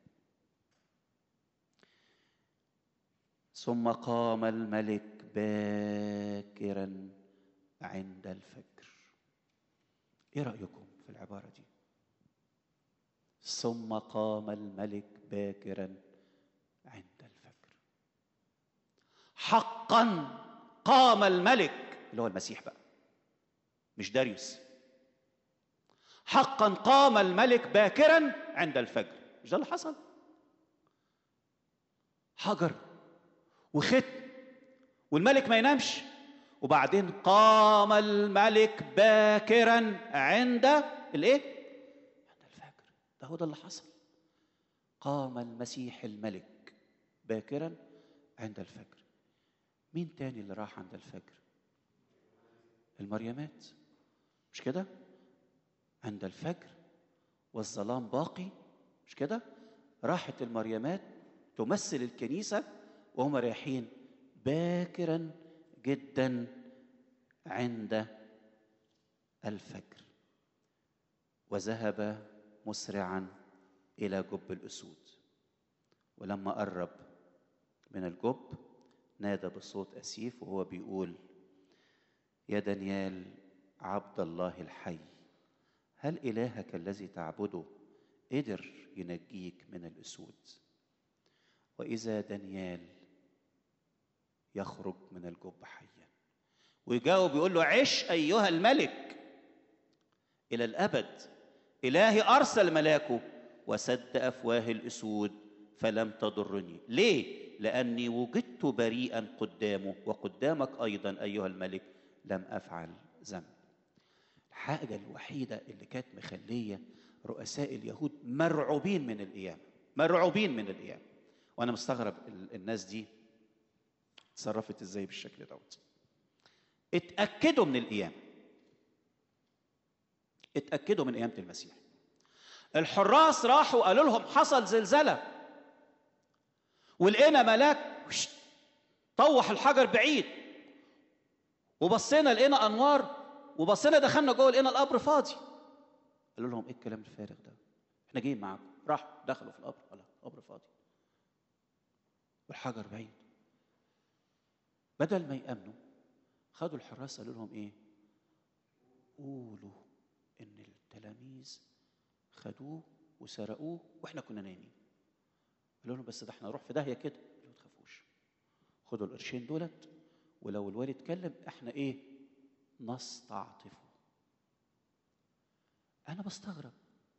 A: ثم قام الملك باكرا عند الفجر ايه رايكم في العباره دي ثم قام الملك باكرا عند الفجر حقا قام الملك اللي هو المسيح بقى مش داريوس حقا قام الملك باكرا عند الفجر مش ده اللي حصل حجر وختم والملك ما ينامش وبعدين قام الملك باكرا عند الايه عند الفجر ده هو ده اللي حصل قام المسيح الملك باكرا عند الفجر مين تاني اللي راح عند الفجر المريمات مش كده عند الفجر والظلام باقي مش كده راحت المريمات تمثل الكنيسه وهم رايحين باكرا جدا عند الفجر وذهب مسرعا الى جب الاسود ولما قرب من الجب نادى بصوت اسيف وهو بيقول يا دانيال عبد الله الحي هل الهك الذي تعبده قدر ينجيك من الاسود واذا دانيال يخرج من الجب حيا ويجاوب يقول له عش ايها الملك الى الابد الهي ارسل ملاكه وسد افواه الاسود فلم تضرني ليه لاني وجدت بريئا قدامه وقدامك ايضا ايها الملك لم افعل ذنب الحاجه الوحيده اللي كانت مخليه رؤساء اليهود مرعوبين من القيامه مرعوبين من القيامه وانا مستغرب الناس دي اتصرفت ازاي بالشكل دوت اتاكدوا من القيامه اتاكدوا من قيامه المسيح الحراس راحوا قالوا لهم حصل زلزله ولقينا ملاك طوح الحجر بعيد وبصينا لقينا انوار وبصينا دخلنا جوه لقينا القبر فاضي قالوا لهم ايه الكلام الفارغ ده احنا جايين معاكم راحوا دخلوا في القبر قال القبر فاضي والحجر بعيد بدل ما يامنوا خدوا الحراس قالوا لهم ايه قولوا ان التلاميذ خدوه وسرقوه واحنا كنا نايمين قالوا لهم بس ده احنا نروح في داهيه كده ما تخافوش خدوا القرشين دولت ولو الوالد اتكلم احنا ايه نستعطفه انا بستغرب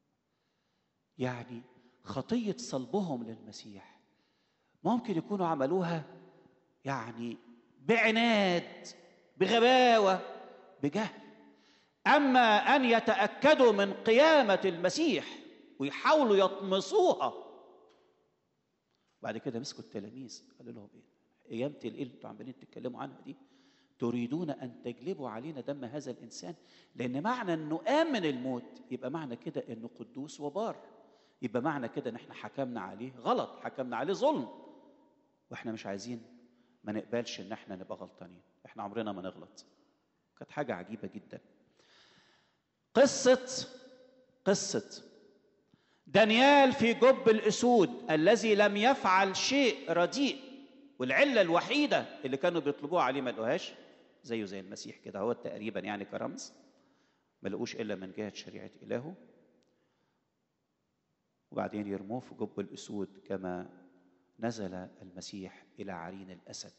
A: يعني خطيه صلبهم للمسيح ممكن يكونوا عملوها يعني بعناد بغباوه بجهل اما ان يتاكدوا من قيامه المسيح ويحاولوا يطمسوها بعد كده مسكوا التلاميذ قالوا لهم ايه قيامه الايه اللي انتوا عمالين تتكلموا عنها دي تريدون ان تجلبوا علينا دم هذا الانسان لان معنى انه قام من الموت يبقى معنى كده انه قدوس وبار يبقى معنى كده ان احنا حكمنا عليه غلط حكمنا عليه ظلم واحنا مش عايزين ما نقبلش ان احنا نبقى غلطانين احنا عمرنا ما نغلط كانت حاجه عجيبه جدا قصه قصه دانيال في جب الاسود الذي لم يفعل شيء رديء والعله الوحيده اللي كانوا بيطلبوها عليه ما لقوهاش زيه زي المسيح كده هو تقريبا يعني كرمز ما لقوش الا من جهه شريعه الهه وبعدين يرموه في جب الأسود كما نزل المسيح إلى عرين الأسد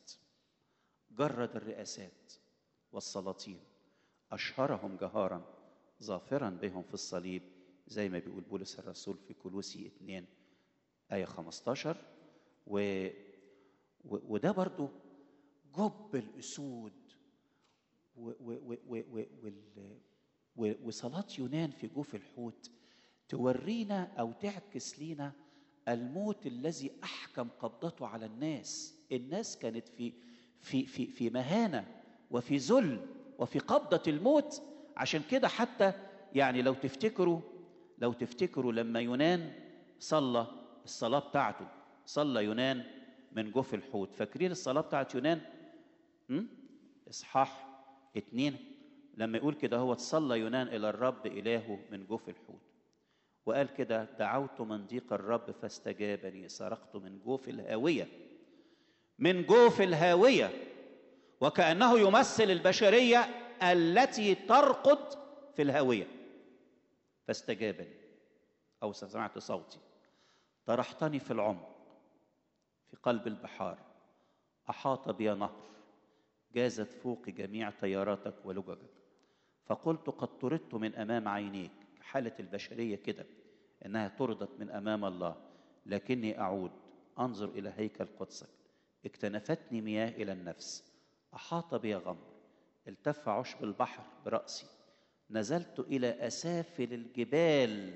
A: جرد الرئاسات والسلاطين أشهرهم جهارا ظافرا بهم في الصليب زي ما بيقول بولس الرسول في كولوسي 2 آية 15 و... و... وده برضو جب الأسود و... و... و... و... و... وال... و... وصلاة يونان في جوف الحوت تورينا أو تعكس لينا الموت الذي أحكم قبضته على الناس الناس كانت في في في في مهانة وفي ذل وفي قبضة الموت عشان كده حتى يعني لو تفتكروا لو تفتكروا لما يونان صلى الصلاة بتاعته صلى يونان من جوف الحوت فاكرين الصلاة بتاعت يونان م? إصحاح اتنين لما يقول كده هو صلى يونان إلى الرب إلهه من جوف الحوت وقال كده دعوت من ضيق الرب فاستجابني صرخت من جوف الهاوية من جوف الهاوية وكأنه يمثل البشرية التي ترقد في الهاوية فاستجابني أو سمعت صوتي طرحتني في العمق في قلب البحار أحاط بي نهر جازت فوق جميع تياراتك ولججك فقلت قد طردت من أمام عينيك حالة البشرية كده إنها طردت من أمام الله لكني أعود أنظر إلى هيكل قدسك اكتنفتني مياه إلى النفس أحاط بي غمر التف عشب البحر برأسي نزلت إلى أسافل الجبال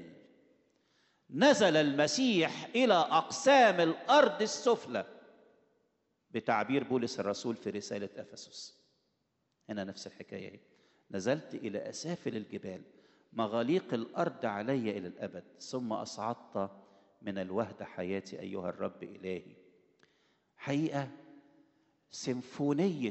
A: نزل المسيح إلى أقسام الأرض السفلى بتعبير بولس الرسول في رسالة أفسس هنا نفس الحكاية هي. نزلت إلى أسافل الجبال مغاليق الأرض علي إلى الأبد ثم أصعدت من الوهد حياتي أيها الرب إلهي حقيقة سيمفونية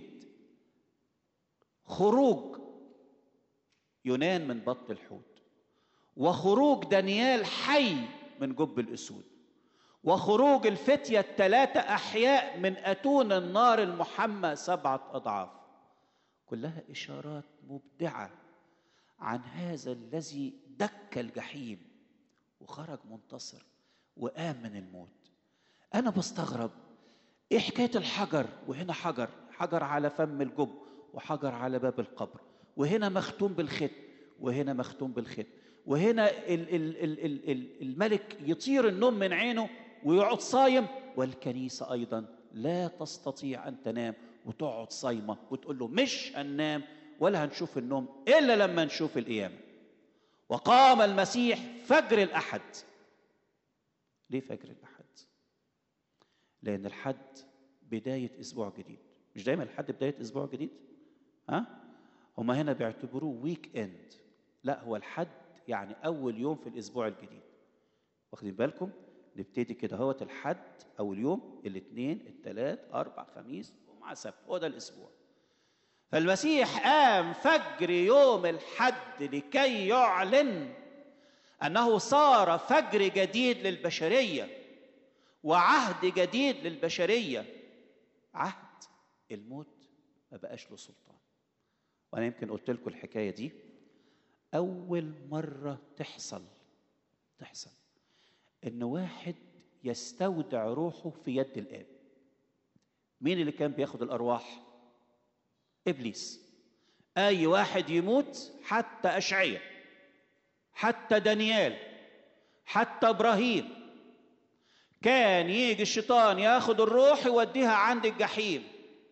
A: خروج يونان من بطن الحوت وخروج دانيال حي من جب الأسود وخروج الفتية الثلاثة أحياء من أتون النار المحمى سبعة أضعاف كلها إشارات مبدعة عن هذا الذي دك الجحيم وخرج منتصر وقام من الموت أنا بستغرب إيه حكاية الحجر وهنا حجر حجر على فم الجب وحجر على باب القبر وهنا مختوم بالختم وهنا مختوم بالختم وهنا ال ال ال ال ال الملك يطير النوم من عينه ويقعد صايم والكنيسة أيضا لا تستطيع أن تنام وتقعد صايمة وتقول له مش هننام ولا هنشوف النوم إلا لما نشوف القيامة وقام المسيح فجر الأحد ليه فجر الأحد؟ لأن الحد بداية أسبوع جديد مش دايما الحد بداية أسبوع جديد ها؟ هما هنا بيعتبروه ويك اند لا هو الحد يعني أول يوم في الأسبوع الجديد واخدين بالكم؟ نبتدي كده هوت الحد أول يوم الاثنين الثلاث أربع خميس ومع سبت هو ده الأسبوع فالمسيح قام فجر يوم الحد لكي يعلن انه صار فجر جديد للبشريه وعهد جديد للبشريه عهد الموت ما بقاش له سلطان وانا يمكن قلت لكم الحكايه دي اول مره تحصل تحصل ان واحد يستودع روحه في يد الاب مين اللي كان بياخد الارواح ابليس اي واحد يموت حتى اشعيا حتى دانيال حتى ابراهيم كان يجي الشيطان ياخد الروح يوديها عند الجحيم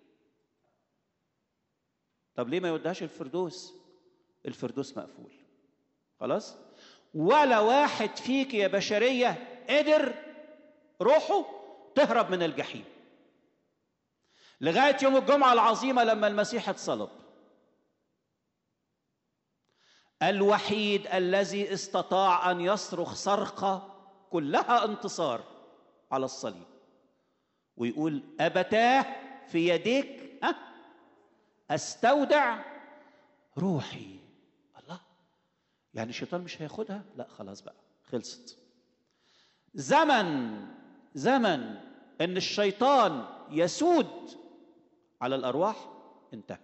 A: طب ليه ما يوديهاش الفردوس الفردوس مقفول خلاص ولا واحد فيك يا بشريه قدر روحه تهرب من الجحيم لغايه يوم الجمعه العظيمه لما المسيح اتصلب الوحيد الذي استطاع ان يصرخ صرخه كلها انتصار على الصليب ويقول ابتاه في يديك ها استودع روحي الله يعني الشيطان مش هياخدها لا خلاص بقى خلصت زمن زمن ان الشيطان يسود على الارواح انتهى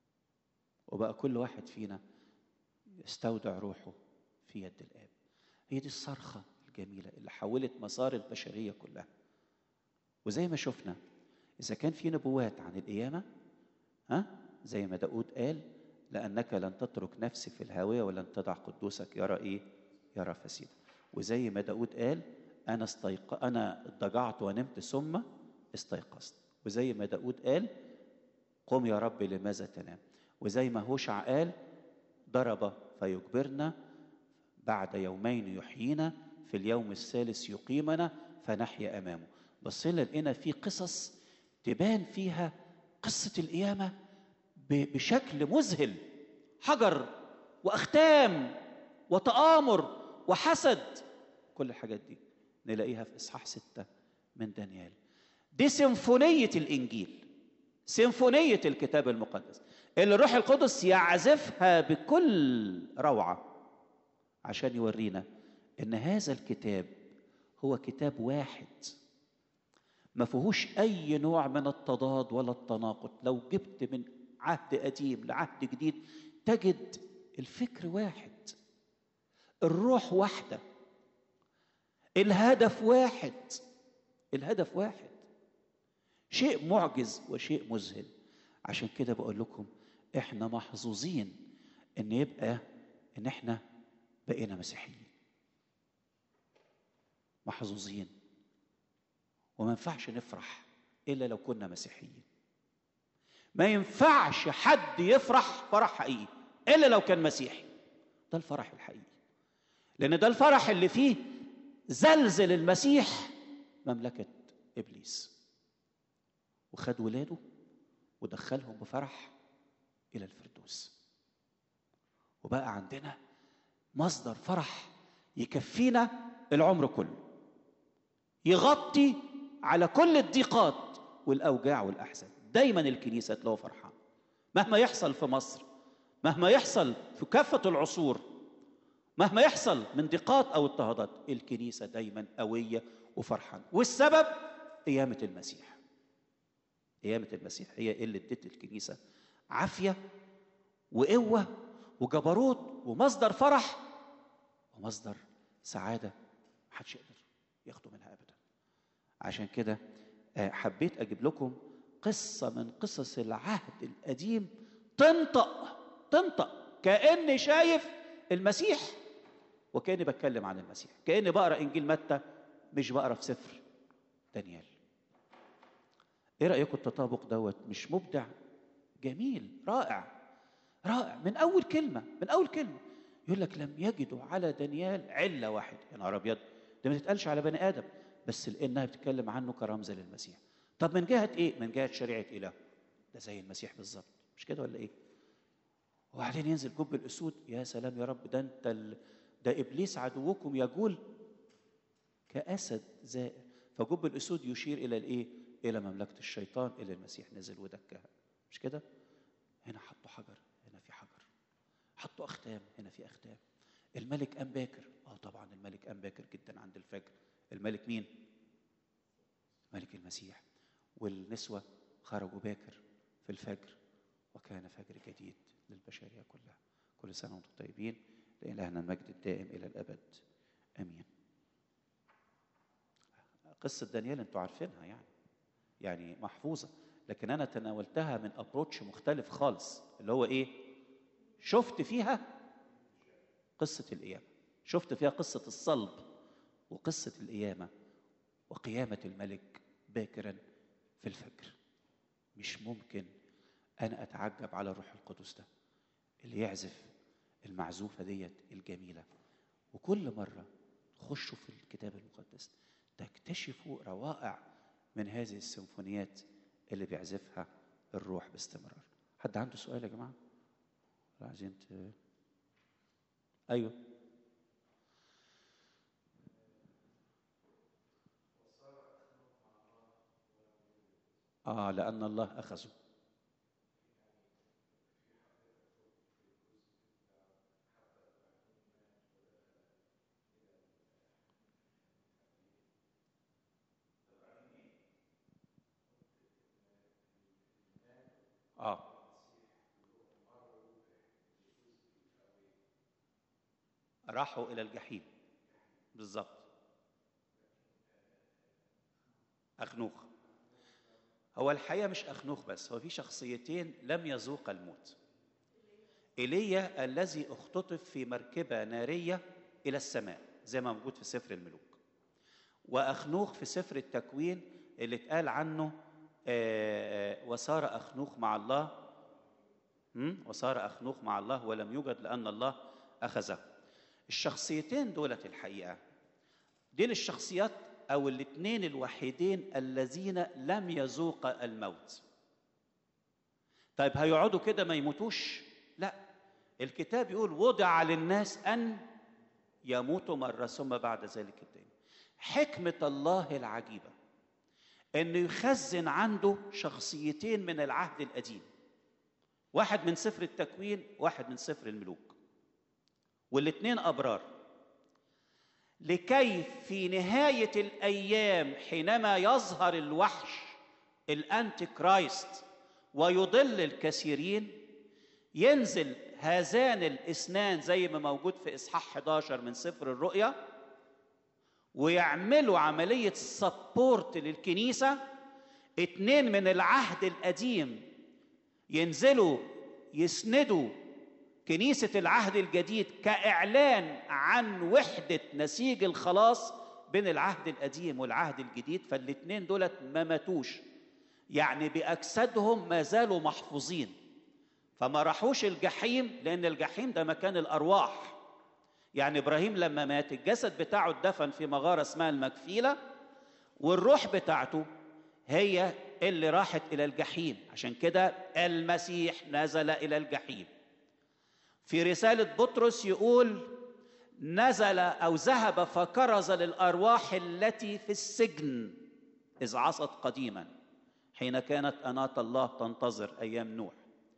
A: وبقى كل واحد فينا يستودع روحه في يد الاب هي دي الصرخة الجميلة اللي حولت مسار البشرية كلها وزي ما شفنا إذا كان في نبوات عن القيامة ها زي ما داود قال لأنك لن تترك نفسي في الهاوية ولن تضع قدوسك يرى إيه؟ يرى فسيدا وزي ما داود قال أنا استيق... أنا اضطجعت ونمت ثم استيقظت وزي ما داود قال قم يا رب لماذا تنام وزي ما هوشع قال ضرب فيجبرنا بعد يومين يحيينا في اليوم الثالث يقيمنا فنحيا امامه بصينا لقينا في قصص تبان فيها قصه القيامه بشكل مذهل حجر واختام وتآمر وحسد كل الحاجات دي نلاقيها في اصحاح ستة من دانيال دي سيمفونية الإنجيل سيمفونية الكتاب المقدس اللي الروح القدس يعزفها بكل روعة عشان يورينا إن هذا الكتاب هو كتاب واحد ما فيهوش أي نوع من التضاد ولا التناقض لو جبت من عهد قديم لعهد جديد تجد الفكر واحد الروح واحدة الهدف واحد الهدف واحد شيء معجز وشيء مذهل عشان كده بقول لكم احنا محظوظين ان يبقى ان احنا بقينا مسيحيين محظوظين وما ينفعش نفرح الا لو كنا مسيحيين ما ينفعش حد يفرح فرح حقيقي الا لو كان مسيحي ده الفرح الحقيقي لان ده الفرح اللي فيه زلزل المسيح مملكه ابليس وخد ولاده ودخلهم بفرح الى الفردوس وبقى عندنا مصدر فرح يكفينا العمر كله يغطي على كل الضيقات والاوجاع والاحزان دايما الكنيسه تلاقوا فرحان مهما يحصل في مصر مهما يحصل في كافه العصور مهما يحصل من ضيقات او اضطهادات الكنيسه دايما قويه وفرحانه والسبب قيامه المسيح قيامه المسيح هي اللي ادت الكنيسه عافيه وقوه وجبروت ومصدر فرح ومصدر سعاده محدش يقدر ياخده منها ابدا عشان كده حبيت اجيب لكم قصه من قصص العهد القديم تنطق تنطق كاني شايف المسيح وكاني بتكلم عن المسيح كاني بقرا انجيل متى مش بقرا في سفر دانيال ايه رايكم التطابق دوت مش مبدع جميل رائع رائع من اول كلمه من اول كلمه يقول لك لم يجدوا على دانيال عله واحده يا نهار ابيض ده ما تتقالش على بني ادم بس لانها بتتكلم عنه كرمز للمسيح طب من جهه ايه من جهه شريعه اله ده زي المسيح بالظبط مش كده ولا ايه وبعدين ينزل جب الاسود يا سلام يا رب ده انت ال... ده ابليس عدوكم يجول كاسد زائر فجب الاسود يشير الى الايه الى مملكه الشيطان الى المسيح نزل ودكها مش كده هنا حطوا حجر هنا في حجر حطوا اختام هنا في اختام الملك قام باكر اه طبعا الملك قام باكر جدا عند الفجر الملك مين ملك المسيح والنسوه خرجوا باكر في الفجر وكان فجر جديد للبشريه كلها كل سنه وانتم طيبين لإلهنا المجد الدائم الى الابد امين قصه دانيال انتوا عارفينها يعني يعني محفوظه لكن انا تناولتها من ابروتش مختلف خالص اللي هو ايه شفت فيها قصه القيامه شفت فيها قصه الصلب وقصه القيامه وقيامه الملك باكرا في الفجر مش ممكن انا اتعجب على الروح القدس ده اللي يعزف المعزوفه ديت الجميله وكل مره تخشوا في الكتاب المقدس تكتشفوا روائع من هذه السيمفونيات اللي بيعزفها الروح باستمرار حد عنده سؤال يا جماعه عايزين ت... ايوه اه لان الله اخذه اه راحوا الى الجحيم بالظبط أخنوخ هو الحقيقة مش أخنوخ بس هو في شخصيتين لم يذوق الموت ايليا الذي اختطف في مركبة نارية إلى السماء زي ما موجود في سفر الملوك وأخنوخ في سفر التكوين اللي اتقال عنه آه، آه، وصار أخنوخ مع الله هم؟ وصار أخنوخ مع الله ولم يوجد لأن الله أخذه الشخصيتين دولت الحقيقة دول الشخصيات أو الاثنين الوحيدين الذين لم يذوق الموت طيب هيقعدوا كده ما يموتوش لا الكتاب يقول وضع للناس أن يموتوا مرة ثم بعد ذلك الدين حكمة الله العجيبة انه يخزن عنده شخصيتين من العهد القديم واحد من سفر التكوين واحد من سفر الملوك والاثنين ابرار لكي في نهايه الايام حينما يظهر الوحش الانتي كرايست ويضل الكثيرين ينزل هذان الاثنان زي ما موجود في اصحاح 11 من سفر الرؤيا ويعملوا عملية سبورت للكنيسة اتنين من العهد القديم ينزلوا يسندوا كنيسة العهد الجديد كإعلان عن وحدة نسيج الخلاص بين العهد القديم والعهد الجديد فالاتنين دولت ما ماتوش يعني بأجسادهم ما زالوا محفوظين فما راحوش الجحيم لأن الجحيم ده مكان الأرواح يعني ابراهيم لما مات الجسد بتاعه اتدفن في مغاره اسمها المكفيله والروح بتاعته هي اللي راحت الى الجحيم عشان كده المسيح نزل الى الجحيم في رساله بطرس يقول نزل او ذهب فكرز للارواح التي في السجن اذ عصت قديما حين كانت انات الله تنتظر ايام نوح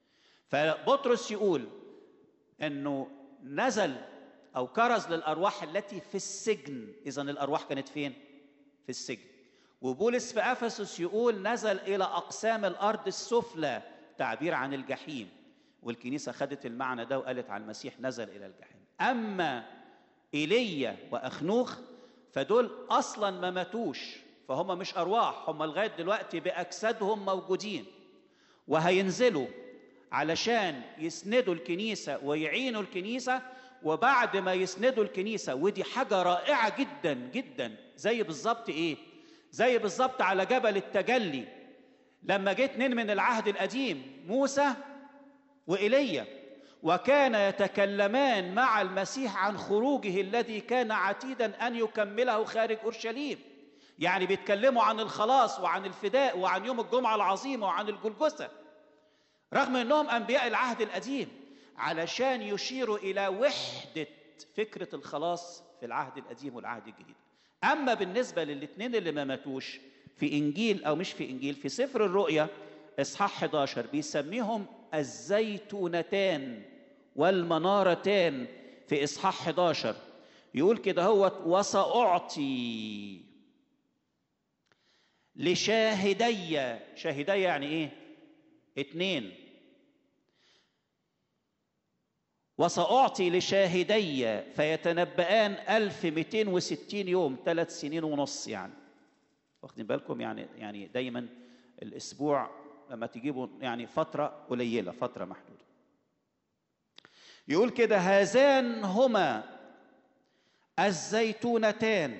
A: فبطرس يقول انه نزل أو كرز للأرواح التي في السجن إذا الأرواح كانت فين؟ في السجن وبولس في أفسس يقول نزل إلى أقسام الأرض السفلى تعبير عن الجحيم والكنيسة خدت المعنى ده وقالت على المسيح نزل إلى الجحيم أما إيليا وأخنوخ فدول أصلا ما ماتوش فهم مش أرواح هم لغاية دلوقتي بأجسادهم موجودين وهينزلوا علشان يسندوا الكنيسة ويعينوا الكنيسة وبعد ما يسندوا الكنيسه ودي حاجه رائعه جدا جدا زي بالظبط ايه زي بالظبط على جبل التجلي لما جه اتنين من العهد القديم موسى وايليا وكان يتكلمان مع المسيح عن خروجه الذي كان عتيدا ان يكمله خارج اورشليم يعني بيتكلموا عن الخلاص وعن الفداء وعن يوم الجمعه العظيمه وعن الجلجثه رغم انهم انبياء العهد القديم علشان يشيروا الى وحده فكره الخلاص في العهد القديم والعهد الجديد اما بالنسبه للاثنين اللي ما ماتوش في انجيل او مش في انجيل في سفر الرؤيا اصحاح 11 بيسميهم الزيتونتان والمنارتان في اصحاح 11 يقول كده هو وساعطي لشاهدي شاهدي يعني ايه اتنين وسأعطي لشاهدي فيتنبأان 1260 يوم ثلاث سنين ونص يعني واخدين بالكم يعني يعني دايما الاسبوع لما تجيبوا يعني فتره قليله فتره محدوده يقول كده هذان هما الزيتونتان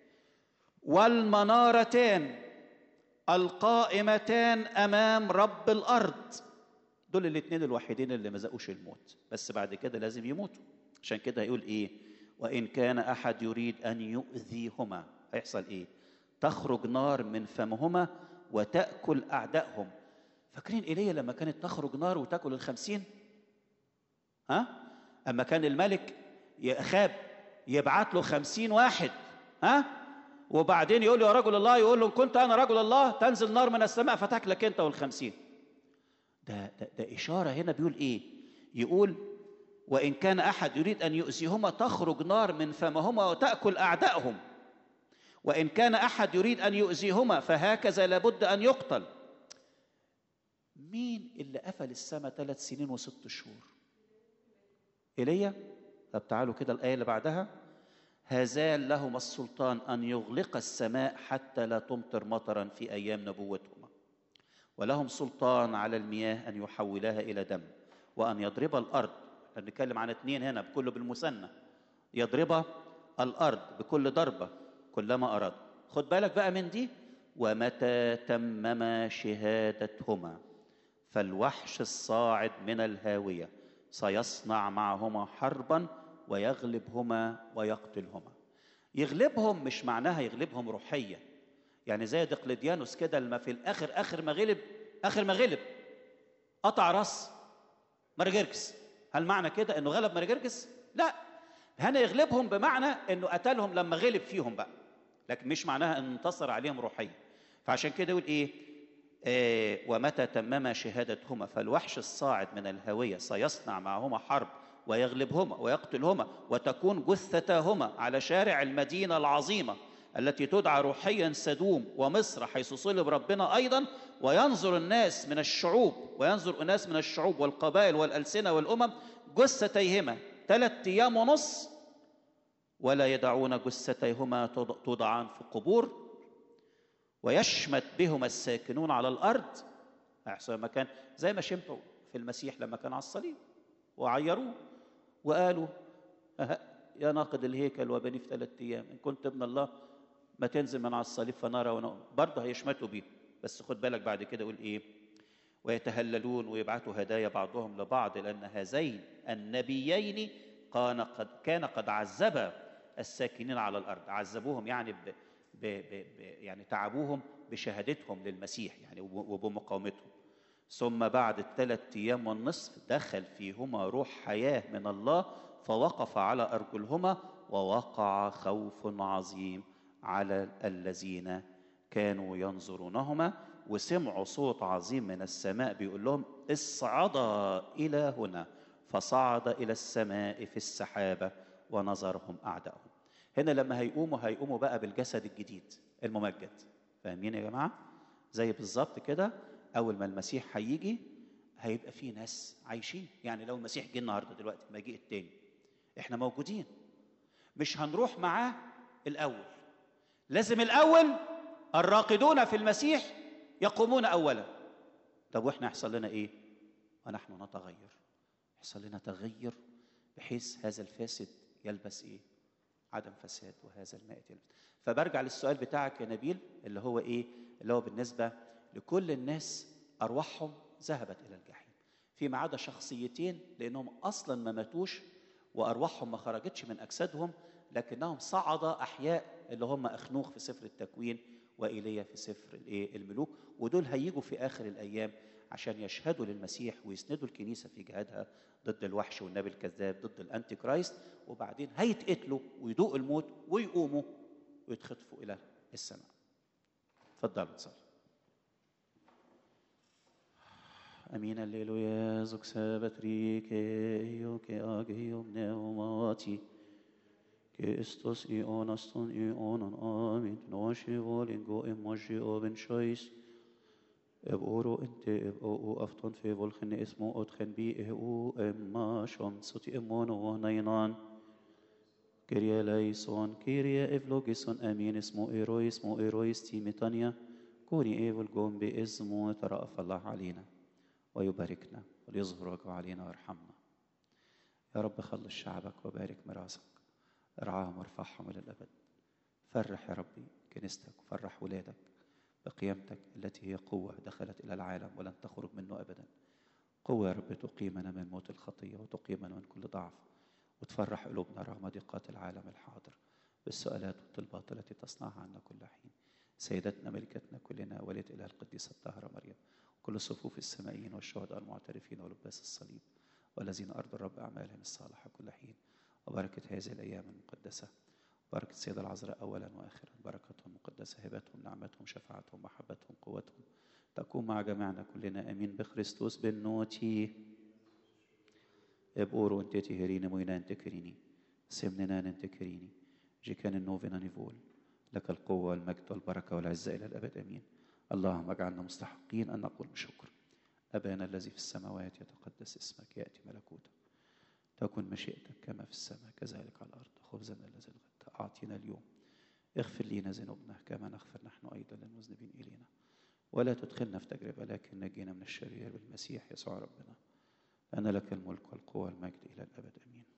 A: والمنارتان القائمتان امام رب الارض دول الاثنين الوحيدين اللي ما ذاقوش الموت بس بعد كده لازم يموتوا عشان كده هيقول ايه وان كان احد يريد ان يؤذيهما هيحصل ايه تخرج نار من فمهما وتاكل اعدائهم فاكرين ايليا لما كانت تخرج نار وتاكل الخمسين ها اما كان الملك يخاب يبعت له خمسين واحد ها وبعدين يقول له يا رجل الله يقول له ان كنت انا رجل الله تنزل نار من السماء فتاكلك انت والخمسين ده, ده, ده إشارة هنا بيقول إيه؟ يقول وإن كان أحد يريد أن يؤذيهما تخرج نار من فمهما وتأكل أعدائهم وإن كان أحد يريد أن يؤذيهما فهكذا لابد أن يقتل مين اللي قفل السماء ثلاث سنين وست شهور؟ إيليا طب تعالوا كده الآية اللي بعدها هذان لهما السلطان أن يغلق السماء حتى لا تمطر مطرا في أيام نبوتهما ولهم سلطان على المياه أن يحولها إلى دم وأن يضرب الأرض احنا بنتكلم عن اثنين هنا بكله بالمثنى يضرب الأرض بكل ضربة كلما أراد خد بالك بقى من دي ومتى تمما شهادتهما فالوحش الصاعد من الهاوية سيصنع معهما حربا ويغلبهما ويقتلهما يغلبهم مش معناها يغلبهم روحيا يعني زي دقلديانوس كده لما في الاخر اخر ما غلب اخر ما غلب قطع راس مرجركس هل معنى كده انه غلب مرجركس لا هنا يغلبهم بمعنى انه قتلهم لما غلب فيهم بقى لكن مش معناها انه انتصر عليهم روحيا فعشان كده يقول ايه آه ومتى تمما شهادتهما فالوحش الصاعد من الهوية سيصنع معهما حرب ويغلبهما ويقتلهما وتكون جثتاهما على شارع المدينة العظيمة التي تدعى روحيا سدوم ومصر حيث صلب ربنا أيضا وينظر الناس من الشعوب وينظر أناس من الشعوب والقبائل والألسنة والأمم جثتيهما ثلاثة أيام ونص ولا يدعون جثتيهما توضعان في قبور ويشمت بهما الساكنون على الارض احسن ما كان زي ما شمتوا في المسيح لما كان على الصليب وعيروه وقالوا أه يا ناقد الهيكل وبني في ثلاث ايام ان كنت ابن الله ما تنزل من على الصليب فنرى ونؤمن برضه هيشمتوا بيه بس خد بالك بعد كده يقول ايه ويتهللون ويبعثوا هدايا بعضهم لبعض لان هذين النبيين كان قد كان قد عذبا الساكنين على الارض عذبوهم يعني ب ب ب ب يعني تعبوهم بشهادتهم للمسيح يعني وبمقاومتهم ثم بعد الثلاث ايام والنصف دخل فيهما روح حياه من الله فوقف على ارجلهما ووقع خوف عظيم على الذين كانوا ينظرونهما وسمعوا صوت عظيم من السماء بيقول لهم اصعدا الى هنا فصعد الى السماء في السحابه ونظرهم اعدائهم هنا لما هيقوموا هيقوموا بقى بالجسد الجديد الممجد فاهمين يا جماعه زي بالظبط كده اول ما المسيح هيجي هيبقى في ناس عايشين يعني لو المسيح جه النهارده دلوقتي المجيء التاني احنا موجودين مش هنروح معاه الاول لازم الاول الراقدون في المسيح يقومون اولا طب واحنا يحصل لنا ايه ونحن نتغير يحصل لنا تغير بحيث هذا الفاسد يلبس ايه عدم فساد وهذا الماء يلبس فبرجع للسؤال بتاعك يا نبيل اللي هو ايه اللي هو بالنسبه لكل الناس ارواحهم ذهبت الى الجحيم فيما عدا شخصيتين لانهم اصلا ما ماتوش وارواحهم ما خرجتش من اجسادهم لكنهم صعد احياء اللي هم اخنوخ في سفر التكوين وايليا في سفر الايه الملوك ودول هيجوا في اخر الايام عشان يشهدوا للمسيح ويسندوا الكنيسه في جهادها ضد الوحش والنبي الكذاب ضد الانتي كرايست وبعدين هيتقتلوا ويدوقوا الموت ويقوموا ويتخطفوا الى السماء. اتفضلوا تصلي. امين الليلويا زوك سابت ريكي يوكي اجيوم نوماتي Kristus i anastan i anan amin ناشي volin إماجي أوبن شايس اب اورو انت اب او افتون في volgen اسمو اتخن بي او اما شم صوتي امون ونينان كيريا ليسون كيريا افلوجيسون امين اسمو ايروي اسمو ايرويس تيميتانيا كوني ايفل قوم باسمه ترأف الله علينا ويباركنا وليظهر وجهه علينا ويرحمنا يا رب خلص شعبك وبارك مراسك ارعاهم وارفعهم الى الابد فرح يا ربي كنيستك وفرح ولادك بقيامتك التي هي قوه دخلت الى العالم ولن تخرج منه ابدا قوه يا رب تقيمنا من موت الخطيه وتقيمنا من كل ضعف وتفرح قلوبنا رغم ضيقات العالم الحاضر بالسؤالات والطلبات التي تصنعها عنا كل حين سيدتنا ملكتنا كلنا ولية إله القديسة الطاهرة مريم كل صفوف السمائيين والشهداء المعترفين ولباس الصليب والذين أرضوا الرب أعمالهم الصالحة كل حين وبركة هذه الأيام المقدسة بركة السيدة العذراء أولا وآخرا بركتهم مقدسة هبتهم نعمتهم شفاعتهم محبتهم قوتهم تكون مع جميعنا كلنا أمين بخريستوس بالنوتي ابورو انت تهريني موينا انت كريني سمننا انت كريني جي كان النوفنا نيفول لك القوة والمجد والبركة والعزة إلى الأبد أمين اللهم اجعلنا مستحقين أن نقول بشكر أبانا الذي في السماوات يتقدس اسمك يأتي ملكوتك تكن مشيئتك كما في السماء كذلك على الأرض خبزنا الذي الغد أعطينا اليوم اغفر لينا ذنوبنا كما نغفر نحن أيضا للمذنبين إلينا ولا تدخلنا في تجربة لكن نجينا من الشرير بالمسيح يسوع ربنا لأن لك الملك والقوة والمجد إلى الأبد آمين